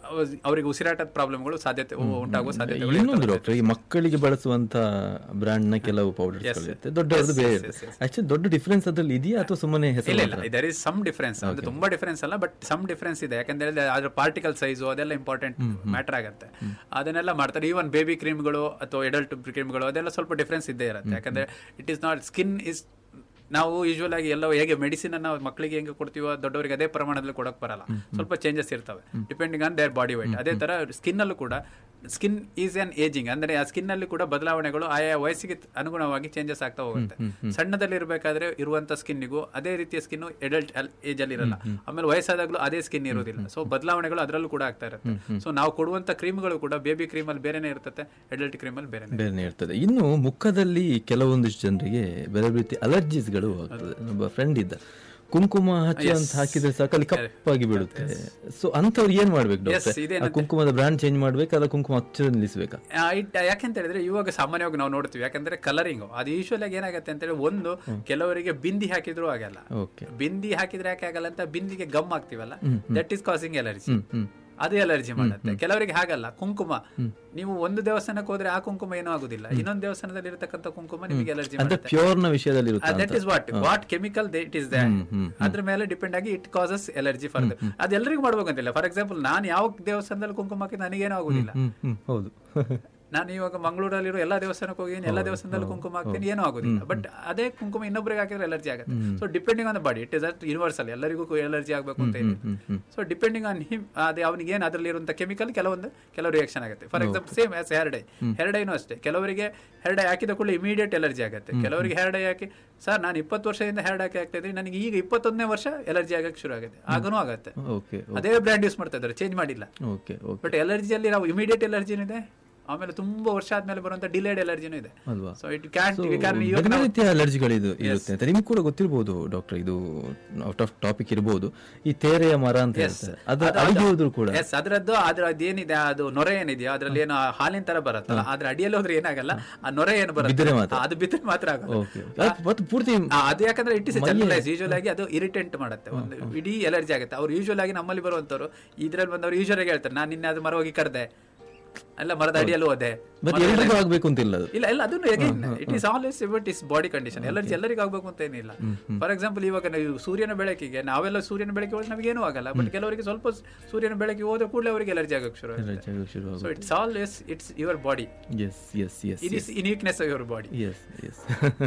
ಅವರಿಗೆ ಉಸಿರಾಟದ ಪ್ರಾಬ್ಲಮ್ಗಳು ಸಾಧ್ಯತೆ ಉಂಟಾಗುವ ಸಾಧ್ಯತೆಗಳು ಇನ್ನೊಂದು ಇರ್ತವೆ. ಡಾಕ್ಟರ್ ಈ ಮಕ್ಕಳಿಗೆ ಬಳಸುವಂತ ಬ್ರಾಂಡ್ ನ ಕೆಲವು ಪೌಡರ್ಸ್ ಇರುತ್ತೆ ದೊಡ್ಡವರದ್ದು Yes, ಬೇರೆ yes, ಇರುತ್ತೆ yes, ಆಕ್ಚುಲಿ ದೊಡ್ಡ ಡಿಫ್ರೆನ್ಸ್ ಅದ್ರಲ್ಲಿ ಇದೆಯಾ ಅಥವಾ ಸುಮ್ಮನೆ ಹೆಸರು ಇಲ್ಲ ಮಾತ್ರ? ಇಲ್ಲ ದರ್ ಇಸ್ ಸಮ್ ಡಿಫರೆನ್ಸ್ ಅಂದ್ರೆ ತುಂಬಾ ಡಿಫರೆನ್ಸ್ ಅಲ್ಲ ಬಟ್ ಸಮ್ ಡಿಫರೆನ್ಸ್ ಇದೆ ಯಾಕಂದ್ರೆ ಅದ್ರ ಪಾರ್ಟಿಕಲ್ ಸೈಜು ಅದೆಲ್ಲ ಇಂಪಾರ್ಟೆಂಟ್ ಮ್ಯಾಟರ್ ಆಗುತ್ತೆ ಅದನ್ನೆಲ್ಲ ಮಾಡ್ತಾರೆ ಈವನ್ ಬೇಬಿ ಕ್ರೀಮ್ಗಳು ಅಥವಾ ಎಡಲ್ಟ್ ಕ್ರೀಮ್ಗಳು ಅದೆಲ್ಲ ಸ್ವಲ್ಪ ಡಿಫರೆನ್ಸ್ ಇದ್ದೇ ಇರುತ್ತೆ ಯಾಕಂದ್ರೆ it is not skin is ನಾವು ಯೂಶುವಲ್ ಆಗಿ ಎಲ್ಲ ಹೇಗೆ ಮೆಡಿಸಿನ್ ಅನ್ನ ಮಕ್ಕಳಿಗೆ ಹೆಂಗೆ ಕೊಡ್ತೀವೋ ದೊಡ್ಡವರಿಗೆ ಅದೇ ಪ್ರಮಾಣದಲ್ಲಿ ಕೊಡಕ್ ಬರಲ್ಲ ಸ್ವಲ್ಪ ಚೇಂಜಸ್ ಇರ್ತವೆ depending on their body weight ಅದೇ ತರ ಸ್ಕಿನ್ ಅಲ್ಲೂ ಕೂಡ ಸ್ಕಿನ್ ಈಸ್ ಅನ್ ಏಜಿಂಗ್ ಅಂದ್ರೆ ಆ ಸ್ಕಿನ್ ಅಲ್ಲಿ ಕೂಡ ಬದಲಾವಣೆಗಳು ಆಯಾ ವಯಸ್ಸಿಗೆ ಅನುಗುಣವಾಗಿ ಚೇಂಜಸ್ ಆಗ್ತಾ ಹೋಗುತ್ತೆ ಸಣ್ಣದಲ್ಲಿ ಇರಬೇಕಾದ್ರೆ ಇರುವಂತ ಸ್ಕಿನ್ನಿಗೂ ಅದೇ ರೀತಿಯ ಸ್ಕಿನ್ ಎಡಲ್ಟ್ ಏಜ್ ಅಲ್ಲಿ ಇರಲ್ಲ ಆಮೇಲೆ ವಯಸ್ಸಾದಾಗಲೂ ಅದೇ ಸ್ಕಿನ್ ಇರೋದಿಲ್ಲ ಸೊ ಬದಲಾವಣೆಗಳು ಅದರಲ್ಲೂ ಕೂಡ ಆಗ್ತಾ ಇರುತ್ತೆ ಸೊ ನಾವು ಕೊಡುವಂತ ಕ್ರೀಮ್ಗಳು ಕೂಡ ಬೇಬಿ ಕ್ರೀಮ್ ಅಲ್ಲಿ ಬೇರೆನೇ ಇರ್ತದೆ ಎಡಲ್ಟ್ ಕ್ರೀಮ್ ಅಲ್ಲಿ ಬೇರೆನೇ ಬೇರೆನೆ ಇರ್ತದೆ ಇನ್ನು ಮುಖದಲ್ಲಿ ಕೆಲವೊಂದಿಷ್ಟು ಜನರಿಗೆ ಬೇರೆ ರೀತಿ ಅಲರ್ಜೀಸ್ಗಳು ಆಗ್ತದೆ ಒಬ್ಬ ಫ್ರೆಂಡ್ ಇದ್ದ ಕುಂಕುಮ ಹಚ್ಚಿ ಅಂತ ಹಾಕಿದ್ರೆ ಸಾಕು ಅಲ್ಲಿ ಕಪ್ಪಾಗಿ ಬಿಡುತ್ತೆ ಸೊ ಅಂತವ್ರು ಏನ್ ಮಾಡ್ಬೇಕು Yes, ಡಾಕ್ಟರ್ ಇದೇನಂತೆ- ಆ ಕುಂಕುಮದ ಬ್ರಾಂಡ್ ಚೇಂಜ್ ಮಾಡ್ಬೇಕಾ ಅಲ್ಲ ಕುಂಕುಮ ಹಚ್ಚ ನಿಲ್ಲಿಸ್ಬೇಕಾ ಆ, ಇಟ್ ಯಾಕೆಂತ ಹೇಳಿದ್ರೆ ಇವಾಗ ಸಾಮಾನ್ಯವಾಗಿ ನಾವು ನೋಡ್ತೀವಿ ಯಾಕಂದ್ರೆ ಕಲರಿಂಗ್ ಅದು ಯೂಶುವಲ್ ಆಗಿ ಏನಾಗುತ್ತೆ ಅಂತ ಹೇಳಿ ಒಂದು ಕೆಲವರಿಗೆ ಬಿಂದಿ ಹಾಕಿದ್ರು ಆಗಲ್ಲ ಓಕೆ ಬಿಂದಿ ಹಾಕಿದ್ರೆ ಯಾಕೆ ಆಗಲ್ಲ ಅಂತ ಬಿಂದಿಗೆ ಗಮ್ ಹಾಕ್ತಿವಲ್ಲ that is causing allergy hmm ಅದೇ ಅಲರ್ಜಿ ಮಾಡುತ್ತೆ ಕೆಲವರಿಗೆ ಹಾಗಲ್ಲ ಕುಂಕುಮ ನೀವು ಒಂದು ದೇವಸ್ಥಾನಕ್ಕೆ ಹೋದ್ರೆ ಆ ಕುಂಕುಮ ಏನೂ ಆಗುದಿಲ್ಲ ಇನ್ನೊಂದು ದೇವಸ್ಥಾನದಲ್ಲಿ ಇರತಕ್ಕಂತ ಕುಂಕುಮ ನಿಮಗೆ ಎಲರ್ಜಿ ಅಂದ್ರೆ ಮಾಡುತ್ತೆ ಪ್ಯೂರ್ ನ ವಿಷಯದಲ್ಲಿ ಇರುತ್ತೆ that is what what chemical it is that ಅದ್ರ ಮೇಲೆ ಡಿಪೆಂಡ್ ಆಗಿ ಇಟ್ ಕಾಸಸ್ ಎಲರ್ಜಿ ಫಾರ್ ಅದು ಎಲ್ಲರಿಗೂ ಮಾಡ್ಬೇಕಂತಿಲ್ಲ ಫಾರ್ ಎಕ್ಸಾಂಪಲ್ ನಾನು ಯಾವ ದೇವಸ್ಥಾನದಲ್ಲಿ ಕುಂಕುಮ ಹಾಕಿ ನನಗೇನೂ ಆಗುದಿಲ್ಲ ಹ್ಮ್ ಹ್ಮ್ ಹೌದು ನಾನು ಇವಾಗ ಮಂಗಳೂರಲ್ಲಿರೋ ಎಲ್ಲಾ ದೇವಸ್ಥಾನಕ್ಕೆ ಹೋಗಿ ಎಲ್ಲ ದೇವಸ್ಥಾನದಲ್ಲಿ ಕುಂಕುಮ ಹಾಕ್ತೀನಿ ಏನೂ ಆಗುದಿಲ್ಲ ಬಟ್ ಅದೇ ಕುಂಕುಮ ಇನ್ನೊಬ್ಬರಿಗೆ ಹಾಕಿದ್ರೆ ಎಲರ್ಜಿ ಆಗುತ್ತೆ so depending on the body it is at universal ಎಲ್ಲರಿಗೂ ಎಲರ್ಜಿ ಆಗಬೇಕು ಅಂತ ಏನಿಲ್ಲ ಸೊ ಡಿಪೆಂಡಿಂಗ್ ಆನ್ ಹಿಮ್ ಅದೇ ಅವನಿಗೆ ಏನು ಅದರಲ್ಲಿ ಇರುವಂತ ಕೆಮಿಕಲ್ ಕೆಲವೊಂದು ಕೆಲವು ರಿಯಾಕ್ಷನ್ ಆಗುತ್ತೆ for example same as hair dye hair ಡೈನು ಅಷ್ಟೇ ಕೆಲವರಿಗೆ ಹೇರ್ ಡೈ ಹಾಕಿದ ಕೂಡಲೇ ಇಮಿಡಿಯೇಟ್ ಎಲರ್ಜಿ ಆಗುತ್ತೆ ಕೆಲವರಿಗೆ ಹೇರ್ ಡೈ ಹಾಕಿ ಸರ್ ನಾನು ಇಪ್ಪತ್ತು ವರ್ಷದಿಂದ ಹೇರ್ ಡೈ ಹಾಕ್ತಾ ಇದ್ದೀನಿ ನನಗೆ ಈಗ ಇಪ್ಪತ್ತೊಂದನೇ ವರ್ಷ ಎಲರ್ಜಿ ಆಗಕ್ಕೆ ಶುರು ಆಗುತ್ತೆ ಆಗನೂ ಆಗುತ್ತೆ ಓಕೆ ಅದೇ ಬ್ರ್ಯಾಂಡ್ ಯೂಸ್ ಮಾಡ್ತಾ ಇದ್ದಾರೆ ಚೇಂಜ್ ಮಾಡಿಲ್ಲ ಓಕೆ ಓಕೆ ಬಟ್ ಎಲರ್ಜಿಯಲ್ಲಿ ನಾವು ಇಮಿಡಿಯೇಟ್ ಎಲರ್ಜಿನೂ ಇದೆ ಆಮೇಲೆ ತುಂಬಾ ವರ್ಷ ಆದ್ಮೇಲೆ ಬರುವಂತ ಡಿಲೇಡ್ ಎಲರ್ಜಿನೂ ಇದೆ ಅಲ್ವಾ ಸೊ ಇಟ್ ಕ್ಯಾನ್ ಕಾರಣ ಬೇರೆ ಇವಾಗ ಬೇರೆ ರೀತಿಯ ಅಲರ್ಜಿಗಳಿದು ಇರುತ್ತೆ ಅಂತ ನಿಮ್ಗೆ ಕೂಡ ಗೊತ್ತಿರ್ಬೋದು ಡಾಕ್ಟರ್ ಇದು ಔಟ್ ಆಫ್ ಟಾಪಿಕ್ ಇರ್ಬೋದು ಈ ತೇರೆಯ ಮರ ಅಂತ ಹೇಳ್ತಾರೆ ಅದು ಅಡಿಗೆ ಹೋದ್ರು ಕೂಡ ಎಸ್ ಅದರದ್ದು ಅದ್ರ ಅದೇನಿದೆ ಅದು ನೊರೆ ಏನಿದೆಯೋ ಅದ್ರಲ್ಲಿ ಏನು ಹಾಲಿನ ತರ ಬರುತ್ತಲ್ಲ ಅದ್ರ ಅಡಿಯಲ್ಲಿ ಹೋದ್ರೆ ಏನಾಗಲ್ಲ ಆ ನೊರೆ ಏನು ಬಿದ್ರೆ ಬರುತ್ತೆ ಮಾತ್ರ. ಅದು ಬಿದ್ದರೆ ಮಾತ್ರ ಆಗೋದು ಓಕೆ ಮತ್ತೆ ಪೂರ್ತಿ ಆ, ಅದು ಯಾಕಂದ್ರೆ ಇಟ್ ಇಸ್ ಜನರಲೈಸ್ ಯೂಶುವಲ್ ಆಗಿ ಅದು ಇರಿಟೆಂಟ್ ಮಾಡುತ್ತೆ ಒಂದು ಇಡೀ ಎಲರ್ಜಿ ಆಗುತ್ತೆ ಅವ್ರು ಯೂಶುವಲ್ ಆಗಿ ನಮ್ಮಲ್ಲಿ ಬರುವಂತವ್ರು ಇದ್ರಲ್ಲಿ ಬಂದವರು ಯೂಶುವಲ್ ಆಗಿ ಹೇಳ್ತಾರೆ ನಾನು ನಿನ್ನೆ ಅದು ಮರ ಹೋಗಿ ಕರೆದೆ ಅಲ್ಲ ಮರದ ಅಡಿಯಲ್ಲಿ ಹೋದೆ ಮತ್ತೆ ಎಲ್ರಿಗೂ ಆಗ್ಬೇಕು ಅಂತಿಲ್ಲ ಅದು ಇಲ್ಲ ಇಲ್ಲ ಅದನ್ನು again it is always it is body condition allergy ಎಲ್ಲರಿಗೂ ಆಗಬೇಕು ಅಂತ ಏನಿಲ್ಲ ಫಾರ್ ಎಕ್ಸಾಂಪಲ್ ಇವಾಗ ನಾವು ಸೂರ್ಯನ ಬೆಳಕಿಗೆ ನಾವೆಲ್ಲ ಸೂರ್ಯನ ಬೆಳಕಿಗೆ ಹೋದ್ರೆ ನಮಗೇನು ಆಗಲ್ಲ ಬಟ್ ಕೆಲವರಿಗೆ ಸ್ವಲ್ಪ ಸೂರ್ಯನ ಬೆಳಕಿಗೆ ಹೋದ ಕೂಡಲೇ ಅವರಿಗೆ ಎಲರ್ಜಿ ಆಗಕ್ಕೆ ಶುರು ಆಗುತ್ತೆ ಅಲರ್ಜಿ ಆಗೋಕ್ ಶುರು so it's always it's your body yes yes yes it is uniqueness of your body yes yes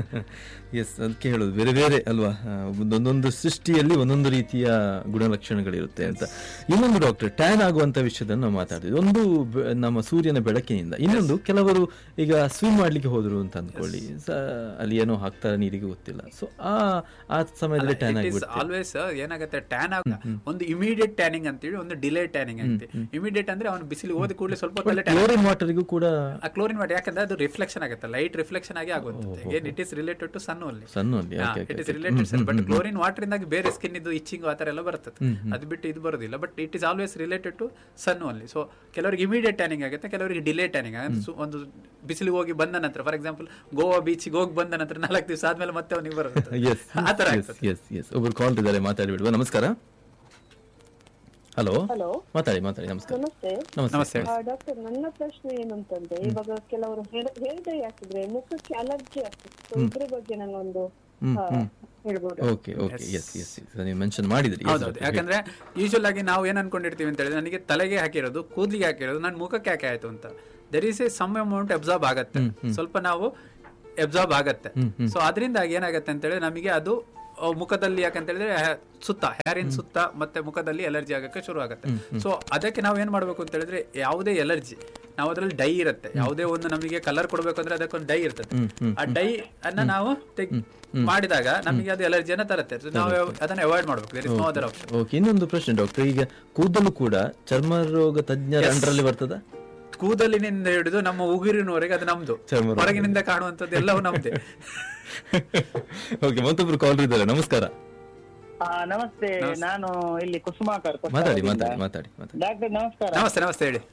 yes ಅದಕ್ಕೆ ಹೇಳೋದು ಬೇರೆ ಬೇರೆ ಅಲ್ವಾ ಆ, ಒಂದೊಂದು ಸೃಷ್ಟಿಯಲ್ಲಿ ಒಂದೊಂದು ರೀತಿಯ ಗುಣಲಕ್ಷಣಗಳಿರುತ್ತೆ ಅಂತ ಇನ್ನೊಂದು ಡಾಕ್ಟರ್ ಟ್ಯಾನ್ ಆಗುವಂತ ವಿಷಯದನ್ನು ನಾವು ಮಾತಾಡಿದ್ವಿ ಒಂದು ಬೆ- ನಮ್ಮ ಸೂರ್ಯನ ಬೆಳಕಿನಿಂದ ಇನ್ನೊಂದು ಕೆಲವರು ಈಗ ಸ್ವಿಮ್ ಮಾಡ್ಲಿಕ್ಕೆ ಹೋದ್ರು ಅಂತ ಅಂದ್ಕೊಳ್ಳಿ ಸ- ಅಲ್ಲಿ ಏನೋ ಹಾಕ್ತಾರೆ ನೀರಿಗೆ ಗೊತ್ತಿಲ್ಲ ಸೊ ಆ ಆ ಸಮಯದಲ್ಲಿ ಟ್ಯಾನ್ ಇಟ್ ಇಸ್ ಆಗಿಬಿಡುತ್ತೆ ಆಲ್ವೇಸ್ ಏನಾಗುತ್ತೆ ಟ್ಯಾನ್ ಆಗ ಒಂದು ಇಮಿಡಿಯೇಟ್ ಟ್ಯಾನಿಂಗ್ ಅಂತೇಳಿ ಒಂದು ಡಿಲೇ ಟ್ಯಾನಿಂಗ್ ಅಂತ ಇಮಿಡಿಯೇಟ್ ಅಂದ್ರೆ ಅವನು ಬಿಸಿಲು ಹೋದ ಕೂಡಲೇ ಸ್ವಲ್ಪ ಹೊತ್ತಲ್ಲೇ tan ಕ್ಲೋರಿನ್ ವಾಟರ್ಗೂ ಕೂಡ ಆ ಕ್ಲೋರಿನ್ ಮಾಡಿ ಯಾಕಂದ್ರೆ ಅದು ರಿಫ್ಲೆಕ್ಷನ್ ಆಗುತ್ತೆ ಲೈಟ್ ರಿಫ್ಲೆಕ್ಷನ್ ಆಗಿ ಆಗುವಂಥದ್ದು ಏನ್ it is related to sun only ಸಣ್ಣ ಅಲ್ಲಿ okay it is related sun but chlorine water ಇಂದಾಗಿ ಬೇರೆ ಸ್ಕಿನ್ ಇದು ಇಚ್ಚಿಂಗ್ ಆ ಥರ ಎಲ್ಲ ಬರ್ತದೆ ಅದು ಬಿಟ್ಟು ಇದು ಬರೋದಿಲ್ಲ but it is always related to sun only so ಕೆಲವರಿಗೆ ಇಮಿಡಿಯೇಟ್ ಟ್ಯಾನಿಂಗ್ ಆಗುತ್ತೆ ಕೆಲವರಿಗೆ ಡಿಲೇ ಟ್ಯಾನಿಂಗ್ ಆಗುತ್ತೆ ಸೊ ಒಂದು ಬಿಸಿಲಿಗೆ ಹೋಗಿ ಬಂದ ನಂತರ ಫಾರ್ ಎಕ್ಸಾಂಪಲ್ ಗೋವಾ ಬೀಚಿಗೆ ಹೋಗಿ ಬಂದ ನಂತರ ನಾಲ್ಕು ದಿವಸ ಆದ್ಮೇಲೆ ಮತ್ತೆ ಅವನಿಗೆ ಬರುತ್ತೆ ಎಸ್ ಆ ಥರ ಎಸ್ ಎಸ್ ಎಸ್ ಒಬ್ರು ಕಾಲ್ ಇದ್ದಾರೆ ಮಾತಾಡಿಬಿಡುವ ನಮಸ್ಕಾರ ಹಲೋ ಹಲೋ ಮಾತಾಡಿ ಮಾತಾಡಿ ನಮಸ್ಕಾರ ನಮಸ್ತೆ ನಮಸ್ತೆ ನಮಸ್ತೆ ಡಾಕ್ಟರ್ ನನ್ನ ಪ್ರಶ್ನೆ ಏನಂತಂದ್ರೆ ಇವಾಗ ಕೆಲವರು ಹೇಳ್ದೆ ಹಾಕಿದ್ರೆ ಮುಖಕ್ಕೆ ಅಲರ್ಜಿ ಆಗ್ತದೆ So ಇದ್ರ ಬಗ್ಗೆ ನಂಗೊಂದು ಆ, ಹೇಳ್ಬೋದು ಓಕೆ ಓಕೆ ಎಸ್ ಎಸ್ ನೀವು ಮೆನ್ಷನ್ ಮಾಡಿದ್ರಿ Yes, ಹೌದೌದು okay. ಯಾಕಂದ್ರೆ ಯೂಶುವಲ್ ಆಗಿ ನಾವು ಏನ್ ಅನ್ಕೊಂಡಿರ್ತೀವಿ ಅಂತ ಹೇಳಿದ್ರೆ ನನಗೆ ತಲೆಗೆ ಹಾಕಿರೋದು ಕೂದಲಿಗೆ ಹಾಕಿರೋದು ನನ್ನ ಮುಖಕ್ಕೆ ಯಾಕೆ ಆಯ್ತು ಅಂತ there is a some amount absorb ಆಗತ್ತೆ ಸ್ವಲ್ಪ ನಾವು ಅಬ್ಸಾರ್ಬ್ ಆಗತ್ತೆ ಸೊ ಅದರಿಂದಾಗಿ ಏನಾಗತ್ತೆ ಅಂತ ಹೇಳಿದ್ರೆ ನಮಗೆ ಅದು ಅಹ್, ಮುಖದಲ್ಲಿ ಯಾಕಂತ ಹೇಳಿದ್ರೆ ಹೆ- ಸುತ್ತ ಹ್ಯಾರಿನ್ ಸುತ್ತ ಮತ್ತೆ ಮುಖದಲ್ಲಿ ಎಲರ್ಜಿ ಆಗಕ್ಕೆ ಶುರು ಆಗುತ್ತೆ ಸೊ ಅದಕ್ಕೆ ನಾವು ಏನ್ ಮಾಡ್ಬೇಕು ಅಂತ ಹೇಳಿದ್ರೆ ಯಾವುದೇ ಎಲರ್ಜಿ ನಾವು ಅದರಲ್ಲಿ ಡೈ ಇರುತ್ತೆ ಯಾವುದೇ ಒಂದು ನಮಗೆ ಕಲರ್ ಕೊಡ್ಬೇಕು ಅಂದ್ರೆ ಅದಕ್ಕೊಂದು ಡೈ ಇರ್ತದೆ ಆ ಡೈ ಅನ್ನ ನಾವು ತೆಗ್- ಮಾಡಿದಾಗ ನಮಗೆ ಅದು ಎಲರ್ಜಿಯನ್ನ ತರುತ್ತೆ So ನಾವು ಅದನ್ನ ಅವಾಯ್ಡ್ ಮಾಡ್ಬೇಕು there is no other option okay ಇನ್ನೊಂದು ಪ್ರಶ್ನೆ ಡಾಕ್ಟರ್ ಈಗ ಕೂದಲು ಕೂಡ ಚರ್ಮ ರೋಗ ತಜ್ಞರ ಅಂಡರಲ್ಲಿ ಬರ್ತದ ಕೂದಲಿನಿಂದ ಹಿಡಿದು ನಮ್ಮ ಉಗುರಿನವರೆಗೆ ಅದು ನಮ್ದು ಚರ್ಮ ರೋಗ. ಹೊರಗಿನಿಂದ ಕಾಣುವಂಥದ್ದು ಎಲ್ಲವೂ ನಮ್ದೇ ಓಕೆ ಮತ್ತೊಬ್ರು ಕಾಲ್ ಇದ್ದಾರೆ ನಮಸ್ಕಾರ ಆ, ನಮಸ್ತೆ ನಾನು ಇಲ್ಲಿ ಕುಸುಮಾಕರ್ ಮಾತಾಡಿ ಮಾತಾಡಿ ಮಾತಾಡಿ ಮಾತಾಡಿ ಡಾಕ್ಟರ್ ನಮಸ್ಕಾರ ನಮಸ್ತೆ ನಮಸ್ತೆ ಹೇಳಿ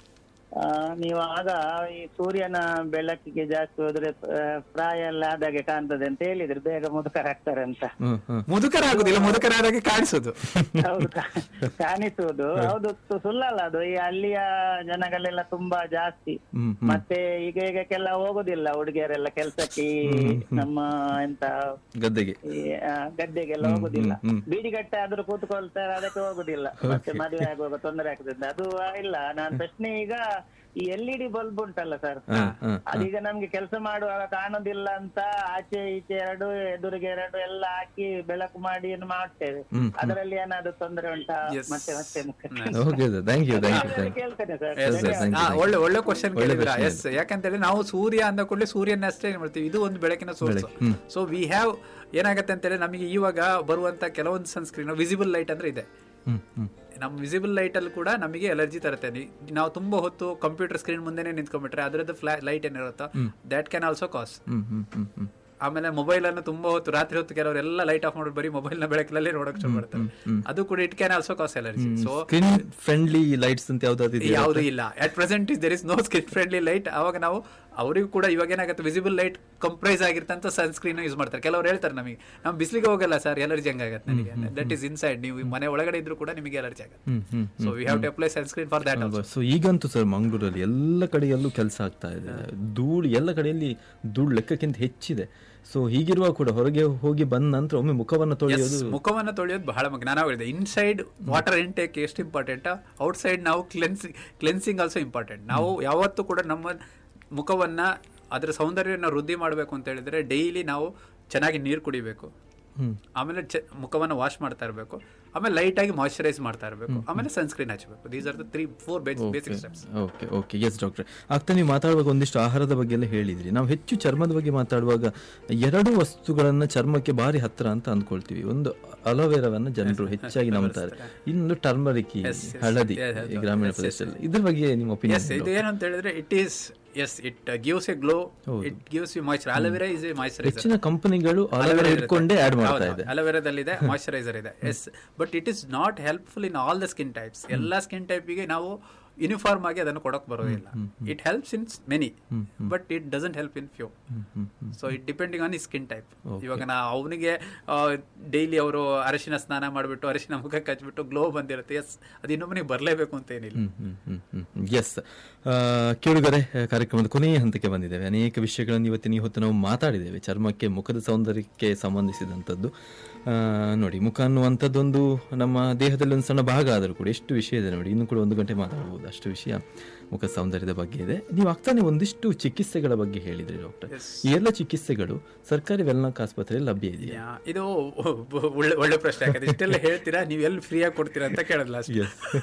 ಆ, ನೀವು ಆಗ ಈ ಸೂರ್ಯನ ಬೆಳಕಿಗೆ ಜಾಸ್ತಿ ಹೋದ್ರೆ ಆ, ಪ್ರಾಯ ಎಲ್ಲ ಆದಾಗೆ ಕಾಣ್ತದೆ ಅಂತ ಹೇಳಿದ್ರು ಬೇಗ ಮುದುಕರಾಗ್ತಾರೆ ಅಂತ ಹ್ಮ್ ಹ್ಮ್ ಮುದುಕರಾಗುದಿಲ್ಲ ಮುದುಕರಾದಾಗೆ ಕಾಣಿಸೋದು ಹೌದು ಕಾ- ಕಾಣಿಸುವುದು ಹೌದು ಸು- ಸುಳ್ಳಲ್ಲ ಅದು ಈ ಹಳ್ಳಿಯ ಜನಗಳೆಲ್ಲ ತುಂಬಾ ಜಾಸ್ತಿ ಹ್ಮ್ ಹ್ಮ್ ಮತ್ತೆ ಈಗ ಈಗಕ್ಕೆಲ್ಲ ಹೋಗುದಿಲ್ಲ ಹುಡುಗಿಯರೆಲ್ಲ ಕೆಲ್ಸಕ್ಕೆ ಈ ನಮ್ಮ ಎಂತ ಗದ್ದೆಗೆ ಈ ಆ, ಗದ್ದೆಗೆಲ್ಲ ಹೋಗುದಿಲ್ಲ ಹ್ಮ್, ಬೀಡಿಗಟ್ಟೆ ಆದ್ರೂ ಕೂತ್ಕೊಳ್ತಾರೆ ಅದಕ್ಕೆ ಹೋಗುದಿಲ್ಲ ಮತ್ತೆ ಮದುವೆ ಆಗುವಾಗ ತೊಂದರೆ ಆಗ್ತದೆ ಅದು ಇಲ್ಲ ನಾನ್ ಪ್ರಶ್ನೆ ಈಗ ಈ ಎಲ್ ಇ ಡಿ ಬಲ್ಬ್ ಉಂಟಲ್ಲ ಸರ್ ಹಾ ಹಾ ಅದೀಗ ನಮ್ಗೆ ಕೆಲಸ ಮಾಡುವಾಗ ಕಾಣುದಿಲ್ಲ ಅಂತ ಆಚೆ ಈಚೆ ಎರಡು ಎದುರಿಗೆ ಎರಡು ಎಲ್ಲ ಹಾಕಿ ಬೆಳಕು ಮಾಡಿ ಏನು ಮಾಡ್ತೇವೆ ಹ್ಮ್, ಅದರಲ್ಲಿ ಏನಾದ್ರು ತೊಂದರೆ ಉಂಟಾ Yes. ಮತ್ತೆ ಮತ್ತೆ ಮುಖ್ಯ okay sir thank you thank you thank you ಕೇಳ್ತೇನೆ sir Yes, sir, thank you. ಆ, ಒಳ್ಳೆ ಒಳ್ಳೆ ಕ್ವಶನ್ ಒಳ್ಳೆ ಕೇಳಿದ್ರ question ಎಸ್ ಯಾಕಂತ ಹೇಳಿ ನಾವು ಸೂರ್ಯ ಅಂದ ಕೂಡಲೇ ಸೂರ್ಯನ ಅಷ್ಟೇ ಏನ್ ಮಾಡ್ತೀವಿ ಇದು ಒಂದು ಬೆಳಕಿನ ಸೋರ್ಸ್ ಬೆಳಕು, ಹ್ಮ್. ಸೊ ವಿ ಹ್ಯಾವ್ ಏನಾಗತ್ತೆ ಅಂತ ಹೇಳಿ ನಮಗೆ ಇವಾಗ ಬರುವಂತ ಕೆಲವೊಂದು ಸನ್ಸ್ಕ್ರೀನ್ ವಿಸಿಬಲ್ ಲೈಟ್ ಅಂದ್ರೆ ಇದೆ ಹ್ಮ್ ಹ್ಮ್ ನಮ್ಮ ವಿಸಿಬಲ್ ಲೈಟ್ ಅಲ್ಲಿ ಕೂಡ ನಮಗೆ ಎಲರ್ಜಿ ತರುತ್ತೆ ನಿ- ನಾವು ತುಂಬಾ ಹೊತ್ತು ಕಂಪ್ಯೂಟರ್ ಸ್ಕ್ರೀನ್ ಮುಂದೆನೆ ನಿಂತ್ಕೊಂಡ್ಬಿಟ್ರೆ ಅದರದ್ದು ಫ್ಲಾ ಲೈಟ್ ಏನಿರುತ್ತೋ that can also cause hmm hmm hmm hmm ಆಮೇಲೆ ಮೊಬೈಲ್ ಅನ್ನು ತುಂಬಾ ಹೊತ್ತು ರಾತ್ರಿ ಹೊತ್ತು ಕೆಲವರೆಲ್ಲ ಲೈಟ್ ಆಫ್ ಮಾಡ್ಬಿಟ್ಟು ಬರೀ ಮೊಬೈಲ್ ನ ಬೆಳಕಲ್ಲೇ ನೋಡಕ್ ಶುರು ಮಾಡ್ತಾರೆ ಅದು ಕೂಡ it can also cause allergy so screen friendly lights ಅಂತ ಯಾವ್ದಾದ್ರು ಇದೆಯಾ ಯಾವುದು ಇಲ್ಲ at present is there is no screen friendly light ಅವಾಗ ನಾವು ಅವರಿಗೂ ಕೂಡ ಇವಾಗ ಏನಾಗುತ್ತೆ ವಿಸಿಬಲ್ ಲೈಟ್ ಕಂಪ್ರೈಸ್ ಆಗಿರ್ತಂತ ಸನ್ಸ್ಕ್ರೀನ್ ಯೂಸ್ ಮಾಡ್ತಾರೆ ಕೆಲವರು ಹೇಳ್ತಾರೆ ನಮಗೆ ನಾವು ಬಿಸಿಲಿಗೆ ಹೋಗಲ್ಲ ಸರ್ ಎಲರ್ಜಿ ಹಂಗಾಗತ್ತೆ ನನಗೆ ದಟ್ ಇಸ್ ಇನ್ಸೈಡ್ ನೀವು ಮನೆ ಒಳಗಡೆ ಇದ್ರೂ ಕೂಡ ನಿಮಗೆ ಎಲರ್ಜಿ ಆಗುತ್ತೆ hmm hmm so we have to apply sunscreen for that also so ಈಗಂತೂ ಸರ್ ಮಂಗಳೂರಲ್ಲಿ ಎಲ್ಲ ಕಡೆಯಲ್ಲೂ ಕೆಲಸ ಆಗ್ತಾ ಇದೆ ಧೂಳು ಎಲ್ಲ ಕಡೆಯಲ್ಲಿ ಧೂಳು ಲೆಕ್ಕಕ್ಕಿಂತ ಹೆಚ್ಚಿದೆ ಸೊ ಹೀಗಿರುವಾಗ ಕೂಡ ಹೊರಗೆ ಹೋಗಿ ಬಂದ ನಂತರ ಒಮ್ಮೆ ಮುಖವನ್ನು ತೊಳೆಯೋದು ಮುಖವನ್ನು ತೊಳೆಯೋದು ಬಹಳ ಮುಖ್ಯ ನಾನು ಹೇಳಿದೆ ಇನ್ಸೈಡ್ ವಾಟರ್ ಇಂಟೇಕ್ ಎಷ್ಟು ಇಂಪಾರ್ಟೆಂಟ್ ಔಟ್ಸೈಡ್ ನಾವು ಕ್ಲೆನ್ಸಿಂಗ್ ಕ್ಲೆನ್ಸಿಂಗ್ ಆಲ್ಸೋ ಇಂಪಾರ್ಟೆಂಟ್ ನಾವು ಯಾವತ್ತೂ ಕೂಡ ನಮ್ಮ ಮುಖವನ್ನ ಅದರ ಸೌಂದರ್ಯನ ವೃದ್ಧಿ ಮಾಡಬೇಕು ಅಂತ ಹೇಳಿದ್ರೆ ಡೈಲಿ ನಾವು ಚೆನ್ನಾಗಿ ನೀರು ಕುಡಿಬೇಕು ಆಮೇಲೆ ಚ- ಮುಖವನ್ನು ವಾಶ್ ಮಾಡ್ತಾ ಇರಬೇಕು ಆಮೇಲೆ ಲೈಟ್ ಆಗಿ ಮಾಯಶ್ಚರೈಸ್ ಮಾಡ್ತಾ ಇರಬೇಕು ಆಮೇಲೆ ಸನ್ಸ್ಕ್ರೀನ್ ಹಚ್ಚಬೇಕು these are the three four basic steps okay okay yes doctor ಆಗ್ತಾ ನೀವು ಮಾತಾಡುವಾಗ ಒಂದಿಷ್ಟು ಆಹಾರದ ಬಗ್ಗೆ ಎಲ್ಲ ಹೇಳಿದ್ರಿ ನಾವು ಹೆಚ್ಚು ಚರ್ಮದ ಬಗ್ಗೆ ಮಾತಾಡುವಾಗ ಎರಡು ವಸ್ತುಗಳನ್ನ ಚರ್ಮಕ್ಕೆ ಭಾರಿ ಹತ್ರ ಅಂತ ಅಂದ್ಕೊಳ್ತೀವಿ ಒಂದು ಅಲೋವೆರಾವನ್ನ ಜನರು ಹೆಚ್ಚಾಗಿ ನಂಬ್ತಾರೆ ಇನ್ನೊಂದು ಟರ್ಮರಿಕ್ ಹಳದಿ ಈ ಗ್ರಾಮೀಣ ಪ್ರದೇಶದಲ್ಲಿ ಇದ್ರ ಬಗ್ಗೆ ನಿಮ್ಮ ಎಸ್ ಒಪಿನಿಯನ್ ಇದು ಏನಂತ ಹೇಳಿದ್ರೆ it is yes it gives a glow it gives you moisture aloe vera is a moisturiser ಹೆಚ್ಚಿನ ಕಂಪನಿಗಳು ಅಲೋವೆರಾ ಇಟ್ಕೊಂಡೇ ಆಡ್ ಮಾಡ್ತಾ ಇದೆ ಅಲೋವೆರಾದಲ್ಲಿದೆ ಮಾಯಶ್ಚರೈಸರ್ ಇದೆ yes but it is not helpful in all the skin types ಎಲ್ಲ ಸ್ಕಿನ್ ಟೈಪಿಗೆ ನಾವು ಯೂನಿಫಾರ್ಮ್ ಆಗಿ ಅದನ್ನು ಕೊಡಕ್ ಬರೋದಿಲ್ಲ it helps in many but it doesn't help in few so it depending on ಈ ಸ್ಕಿನ್ ಟೈಪ್ ಇವಾಗ ನಾ ಅವನಿಗೆ ಡೈಲಿ ಅವರು ಅರಿಶಿನ ಸ್ನಾನ ಮಾಡಿಬಿಟ್ಟು ಅರಿಶಿನ ಮುಖಕ್ಕೆ ಹಚ್ಬಿಟ್ಟು ಗ್ಲೋ ಬಂದಿರುತ್ತೆ ಎಸ್ ಅದು ಇನ್ನೊಬ್ಬನಿಗೆ ಬರಲೇಬೇಕು ಅಂತ ಏನಿಲ್ಲ ಎಸ್ ಕೇಳುಗರೆ ಕಾರ್ಯಕ್ರಮದ ಕೊನೆಯ ಹಂತಕ್ಕೆ ಬಂದಿದ್ದೇವೆ ಅನೇಕ ವಿಷಯಗಳನ್ನು ಇವತ್ತಿನ ಈ ಹೊತ್ತು ನಾವು ಮಾತಾಡಿದ್ದೇವೆ ಚರ್ಮಕ್ಕೆ ಮುಖದ ಸೌಂದರ್ಯಕ್ಕೆ ಸಂಬಂಧಿಸಿದಂಥದ್ದು ಆ, ನೋಡಿ ಮುಖ ಅನ್ನುವಂಥದ್ದೊಂದು ನಮ್ಮ ದೇಹದಲ್ಲಿ ಒಂದು ಸಣ್ಣ ಭಾಗ ಆದರೂ ಕೂಡ ಎಷ್ಟು ವಿಷಯ ಇದೆ ನೋಡಿ ಇನ್ನು ಕೂಡ ಒಂದು ಗಂಟೆ ಮಾತಾಡ್ಬೋದು ಅಷ್ಟು ವಿಷಯ ಮುಖ ಸೌಂದರ್ಯದ ಬಗ್ಗೆ ಇದೆ ನೀವು ಆಗ್ತಾನೆ ಒಂದಿಷ್ಟು ಚಿಕಿತ್ಸೆಗಳ ಬಗ್ಗೆ ಹೇಳಿದ್ರಿ ಡಾಕ್ಟರ್ ಈ ಎಲ್ಲ ಚಿಕಿತ್ಸೆಗಳು ಸರ್ಕಾರಿ ವೆಲ್ನಾಕ್ ಆಸ್ಪತ್ರೆಯಲ್ಲಿ ಲಭ್ಯ ಇದೆಯಾ ಯಾ, ಇದು ಒಳ್ಳೆ ಒಳ್ಳೆ ಪ್ರಶ್ನೆ ಯಾಕಂದ್ರೆ ಇಷ್ಟೆಲ್ಲ ಹೇಳ್ತೀರಾ ನೀವು ಎಲ್ಲಿ ಫ್ರೀ ಆಗಿ ಕೊಡ್ತೀರಾ ಅಂತ ಕೇಳಲ್ಲ ಅಷ್ಟೇ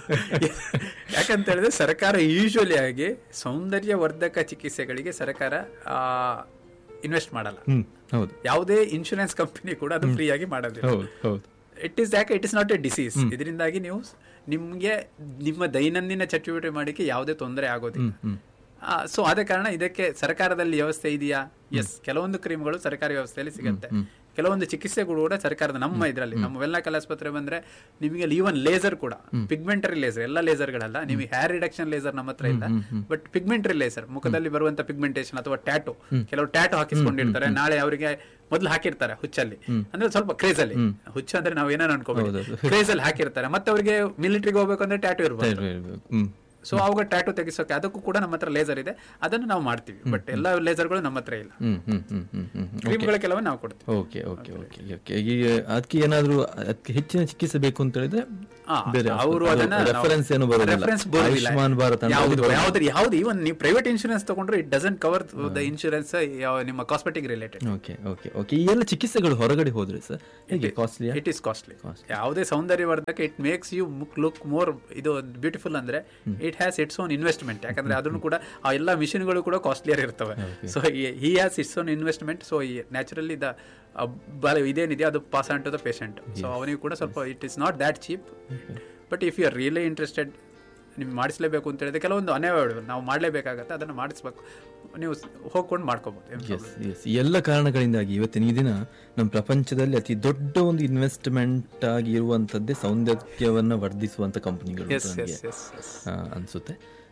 ಯಾಕಂತ ಹೇಳಿದ್ರೆ ಸರ್ಕಾರ ಯೂಶುವಲಿ ಆಗಿ ಸೌಂದರ್ಯವರ್ಧಕ ಚಿಕಿತ್ಸೆಗಳಿಗೆ ಸರ್ಕಾರ ಇನ್ವೆಸ್ಟ್ ಮಾಡಲ್ಲ ಹ್ಮ್ ಹೌದು ಯಾವುದೇ ಇನ್ಶೂರೆನ್ಸ್ ಕಂಪನಿ ಕೂಡ ಅದು ಫ್ರೀ ಆಗಿ ಮಾಡೋದಿಲ್ಲ ಹೌದು ಹೌದು ಇಟ್ ಇಸ್ ಯಾಕೆ it is not a disease ಇದರಿಂದಾಗಿ ನೀವು ನಿಮಗೆ ನಿಮ್ಮ ದೈನಂದಿನ ಚಟುವಟಿಕೆ ಮಾಡಿಕೆ ಯಾವುದೇ ತೊಂದರೆ ಆಗೋದಿಲ್ಲ ಸೊ ಆದ ಕಾರಣ ಇದಕ್ಕೆ ಸರ್ಕಾರದಲ್ಲಿ ವ್ಯವಸ್ಥೆ ಇದೆಯಾ ಎಸ್ ಕೆಲವೊಂದು ಕ್ರೀಮ್ಗಳು ಸರ್ಕಾರಿ ವ್ಯವಸ್ಥೆಯಲ್ಲಿ ಸಿಗುತ್ತೆ ಕೆಲವೊಂದು ಚಿಕಿತ್ಸೆಗಳು ಕೂಡ ಸರ್ಕಾರದ ನಮ್ಮ ಇದರಲ್ಲಿ ನಮ್ಮ ವೆಲ್ನಾಕಲ್ ಆಸ್ಪತ್ರೆ ಬಂದ್ರೆ ನಿಮಗೆ ಈವನ್ ಲೇಸರ್ ಕೂಡ ಪಿಗ್ಮೆಂಟರಿ ಲೇಸರ್ ಎಲ್ಲ ಲೇಸರ್ಗಳಲ್ಲ ನಿಮಗೆ ಹೇರ್ ರಿಡಕ್ಷನ್ ಲೇಸರ್ ನಮ್ಮ ಹತ್ರ ಇಲ್ಲ ಬಟ್ ಪಿಗ್ಮೆಂಟರಿ ಲೇಸರ್ ಮುಖದಲ್ಲಿ ಬರುವಂತ ಪಿಗ್ಮೆಂಟೇಶನ್ ಅಥವಾ ಟ್ಯಾಟು ಕೆಲವು ಟ್ಯಾಟು ಹಾಕಿಸ್ಕೊಂಡಿರ್ತಾರೆ ನಾಳೆ ಅವರಿಗೆ ಮೊದಲು ಹಾಕಿರ್ತಾರೆ ಹುಚ್ಚಲ್ಲಿ ಅಂದ್ರೆ ಸ್ವಲ್ಪ ಕ್ರೇಜ್ ಅಲ್ಲಿ ಹುಚ್ಚು ಅಂದ್ರೆ ನಾವು ಏನೇನು ಅನ್ಕೋಬಹುದು ಕ್ರೇಜ್ ಅಲ್ಲಿ ಹಾಕಿರ್ತಾರೆ ಮತ್ತೆ ಅವರಿಗೆ ಮಿಲಿಟರಿಗೆ ಹೋಗ್ಬೇಕು ಅಂದ್ರೆ ಟ್ಯಾಟು ಇರ್ಬೋದು ಹ್ಮ್ ಸೊ ಅವಾಗ ಟ್ಯಾಟು ತೆಗಿಸೋಕೆ ಅದಕ್ಕೂ ಕೂಡ ನಮ್ಮ ಹತ್ರ ಲೇಸರ್ ಇದೆ ಅದನ್ನು ನಾವು ಮಾಡ್ತೀವಿ ಬಟ್ ಎಲ್ಲ ಲೇಸರ್ಗಳು ನಮ್ಮ ಹತ್ರ ಇಲ್ಲ ಹ್ಮ್ ಹ್ಮ್ ಹ್ಮ್ ಹ್ಮ್ ಹ್ಮ್ ಹ್ಮ್ ಕ್ರೀಮ್ಗಳ ಕೆಲವೇ ನಾವು ಕೊಡ್ತೀವಿ ಓಕೆ ಓಕೆ ಓಕೆ ಓಕೆ ಈಗ ಅದಕ್ಕೆ ಏನಾದರೂ ಅದಕ್ಕೆ ಹೆಚ್ಚಿನ ಚಿಕಿತ್ಸೆ ಬೇಕು ಅಂತ ಹೇಳಿದ್ರೆ ಆ, ಬೇರೆ ಅವರು ಅದನ್ನ ರೆಫರೆನ್ಸ್ ಏನು ಬರೋದಿಲ್ಲ ರೆಫರೆನ್ಸ್ ಬರೋದಿಲ್ಲ ಆಯುಷ್ಮಾನ್ ಭಾರತ್ ಅಂತ ಯಾವ್ದು ಬರೋದಿಲ್ಲ. ಯಾವ್ದು ಯಾವ್ದು ಇವನ್ ನೀವು ಪ್ರೈವೇಟ್ ಇನ್ಶೂರೆನ್ಸ್ ತಗೊಂಡ್ರೆ it doesn't cover the insurance ನಿಮ್ಮ cosmetic related okay okay okay ಈ ಎಲ್ಲ ಚಿಕಿತ್ಸೆಗಳು ಹೊರಗಡೆ ಹೋದ್ರೆ ಸರ್ ಹೇಗೆ ಕಾಸ್ಟ್ಲಿ ಇಟ್ ಈಸ್ ಕಾಸ್ಟ್ಲಿ ಯಾವುದೇ ಸೌಂದರ್ಯವರ್ಧಕ it makes you look more ಇದು ಬ್ಯೂಟಿಫುಲ್ ಅಂದ್ರೆ it has its own investment ಯಾಕಂದ್ರೆ ಅದನ್ನು ಕೂಡ ಆ ಎಲ್ಲ ಮಿಷಿನ್ಗಳು ಕೂಡ ಕಾಸ್ಟ್ಲಿಯರ್ ಇರ್ತವೆ so he has its own investment so naturally the ಇದೇನಿದೆ ಅದು pass on to the patient so ಅವನಿಗೆ ಕೂಡ ಸ್ವಲ್ಪ it is not that cheap but if you are really interested ನಿಮ್ಗೆ ಮಾಡಿಸ್ಲೇಬೇಕು ಅಂತ ಹೇಳಿದ್ರೆ ಕೆಲವೊಂದು ಅನ್ಯಾಯ ನಾವು ಮಾಡಲೇಬೇಕಾಗತ್ತೆ ಅದನ್ನು ಮಾಡಿಸ್ಬೇಕು ನೀವು ಹೋಗ್ಕೊಂಡು ಮಾಡ್ಕೋಬೋದು ಏನ್ ಎಸ್ ಎಸ್ ಈ ಎಲ್ಲ ಕಾರಣಗಳಿಂದಾಗಿ ಇವತ್ತಿನ ಈ ದಿನ ನಮ್ಮ ಪ್ರಪಂಚದಲ್ಲಿ ಅತಿ ದೊಡ್ಡ ಒಂದು ಇನ್ವೆಸ್ಟ್ಮೆಂಟ್ ಆಗಿ ಇರುವಂತದ್ದೇ ಸೌಂದರ್ಯವನ್ನ ವರ್ಧಿಸುವಂತ ಕಂಪನಿಗಳು Yes, ಅಂತ yes, ನನಗೆ yes, yes. ಆ, ಅನ್ಸುತ್ತೆ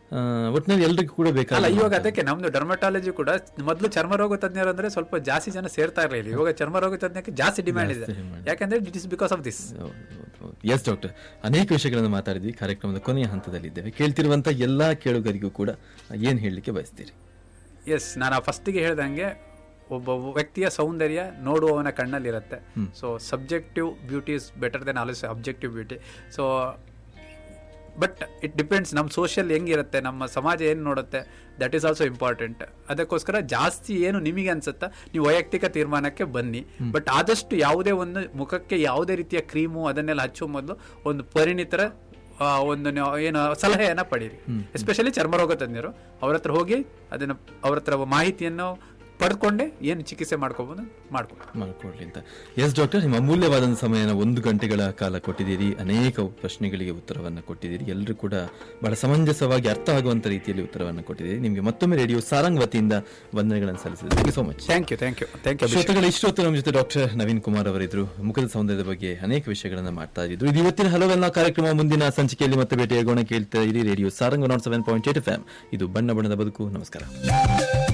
ಆ, ಒಟ್ನಲ್ಲಿ ಎಲ್ರಿಗೂ ಕೂಡ ಅಲ್ಲ ಬೇಕಾದ ಇವಾಗ ಅದಕ್ಕೆ ನಮ್ದು ಡರ್ಮಟಾಲಜಿ ಕೂಡ ಮೊದಲು ಚರ್ಮ ರೋಗ ತಜ್ಞರು ಅಂದ್ರೆ ಸ್ವಲ್ಪ ಜಾಸ್ತಿ ಜನ ಸೇರ್ತಾ ಇರಲಿಲ್ಲ ಇವಾಗ ಚರ್ಮ ರೋಗ ತಜ್ಞಕ್ಕೆ ಜಾಸ್ತಿ ಡಿಮ್ಯಾಂಡ್ ಇದೆ ಯಾಕಂದ್ರೆ it is because of this yes doctor ಅನೇಕ ವಿಷಯಗಳನ್ನು ಮಾತಾಡಿದ್ವಿ ಕಾರ್ಯಕ್ರಮದ ಕೊನೆಯ ಹಂತದಲ್ಲಿದ್ದೇವೆ ಕೇಳ್ತಿರುವಂತ ಎಲ್ಲಾ ಕೇಳುಗರಿಗೂ ಕೂಡ ಏನು ಹೇಳಲಿಕ್ಕೆ ಬಯಸ್ತೀರಿ ಎಸ್ ನಾನು ಫಸ್ಟಿಗೆ ಹೇಳ್ದಂಗೆ ಒಬ್ಬ ವ್ಯಕ್ತಿಯ ಸೌಂದರ್ಯ ನೋಡುವವನ ಕಣ್ಣಲ್ಲಿರುತ್ತೆ so subjective beauty is better then else objective beauty so but it depends ನಮ್ಮ ಸೋಷಿಯಲ್ ಹೆಂಗಿರುತ್ತೆ ನಮ್ಮ ಸಮಾಜ ಏನು ನೋಡುತ್ತೆ ದಟ್ ಈಸ್ ಆಲ್ಸೋ ಇಂಪಾರ್ಟೆಂಟ್ ಅದಕ್ಕೋಸ್ಕರ ಜಾಸ್ತಿ ಏನು ನಿಮಗೆ ಅನ್ಸುತ್ತಾ ನೀವು ವೈಯಕ್ತಿಕ ತೀರ್ಮಾನಕ್ಕೆ ಬನ್ನಿ ಬಟ್ ಆದಷ್ಟು ಯಾವುದೇ ಒಂದು ಮುಖಕ್ಕೆ ಯಾವುದೇ ರೀತಿಯ ಕ್ರೀಮು ಅದನ್ನೆಲ್ಲ ಹಚ್ಚುವ ಮೊದಲು ಒಂದು ಪರಿಣಿತರ ಆ, ಒಂದು ನೀವು ಏನು ಸಲಹೆಯನ್ನ ಪಡೀರಿ ಎಸ್ಪೆಷಲಿ ಚರ್ಮರೋಗ ತಜ್ಞರು ಅವ್ರ ಹತ್ರ ಹೋಗಿ ಅದನ್ನ ಅವ್ರ ಹತ್ರ ಮಾಹಿತಿಯನ್ನು ಪಡ್ಕೊಂಡೆ ಏನು ಚಿಕಿತ್ಸೆ ಮಾಡ್ಕೋಬಹುದು ಮಾಡ್ಕೊ ಮಾಡ್ಕೊಡ್ಲಿ ಅಂತ ಎಸ್ ಡಾಕ್ಟರ್ ನಿಮ್ಮ ಅಮೂಲ್ಯವಾದ ಸಮಯನ ಒಂದು ಗಂಟೆಗಳ ಕಾಲ ಕೊಟ್ಟಿದ್ದೀರಿ ಅನೇಕ ಪ್ರಶ್ನೆಗಳಿಗೆ ಉತ್ತರವನ್ನು ಕೊಟ್ಟಿದ್ದೀರಿ ಎಲ್ಲರೂ ಕೂಡ ಬಹಳ ಸಮಂಜಸವಾಗಿ ಅರ್ಥ ಆಗುವಂತ ರೀತಿಯಲ್ಲಿ ಉತ್ತರವನ್ನು ಕೊಟ್ಟಿದ್ದೀರಿ ನಿಮಗೆ ಮತ್ತೊಮ್ಮೆ ರೇಡಿಯೋ ಸಾರಂಗ್ ವತಿಯಿಂದ ವಂದನೆಗಳನ್ನು ಸಲ್ಲಿಸಿದೆ thank you so much thank you thank you thank you ಶ್ರೋತೃಗಳ ಇಷ್ಟೊತ್ತು ನಮ್ಮ ಜೊತೆ ಡಾಕ್ಟರ್ ನವೀನ್ ಕುಮಾರ್ ಅವರಿದ್ರು ಮುಖದ ಸೌಂದರ್ಯದ ಬಗ್ಗೆ ಅನೇಕ ವಿಷಯಗಳನ್ನ ಮಾಡ್ತಾ ಇದ್ರು ಇದು ಇವತ್ತಿನ ಹಲವೆಲ್ಲ ಕಾರ್ಯಕ್ರಮ ಮುಂದಿನ ಸಂಚಿಕೆಯಲ್ಲಿ ಮತ್ತೆ ಭೇಟಿಯಾಗೋಣ ಕೇಳ್ತಾ ಇರಿ radio Sarang naught seven point eight F ಇದು ಬಣ್ಣ ಬಣ್ಣದ ಬದುಕು ನಮಸ್ಕಾರ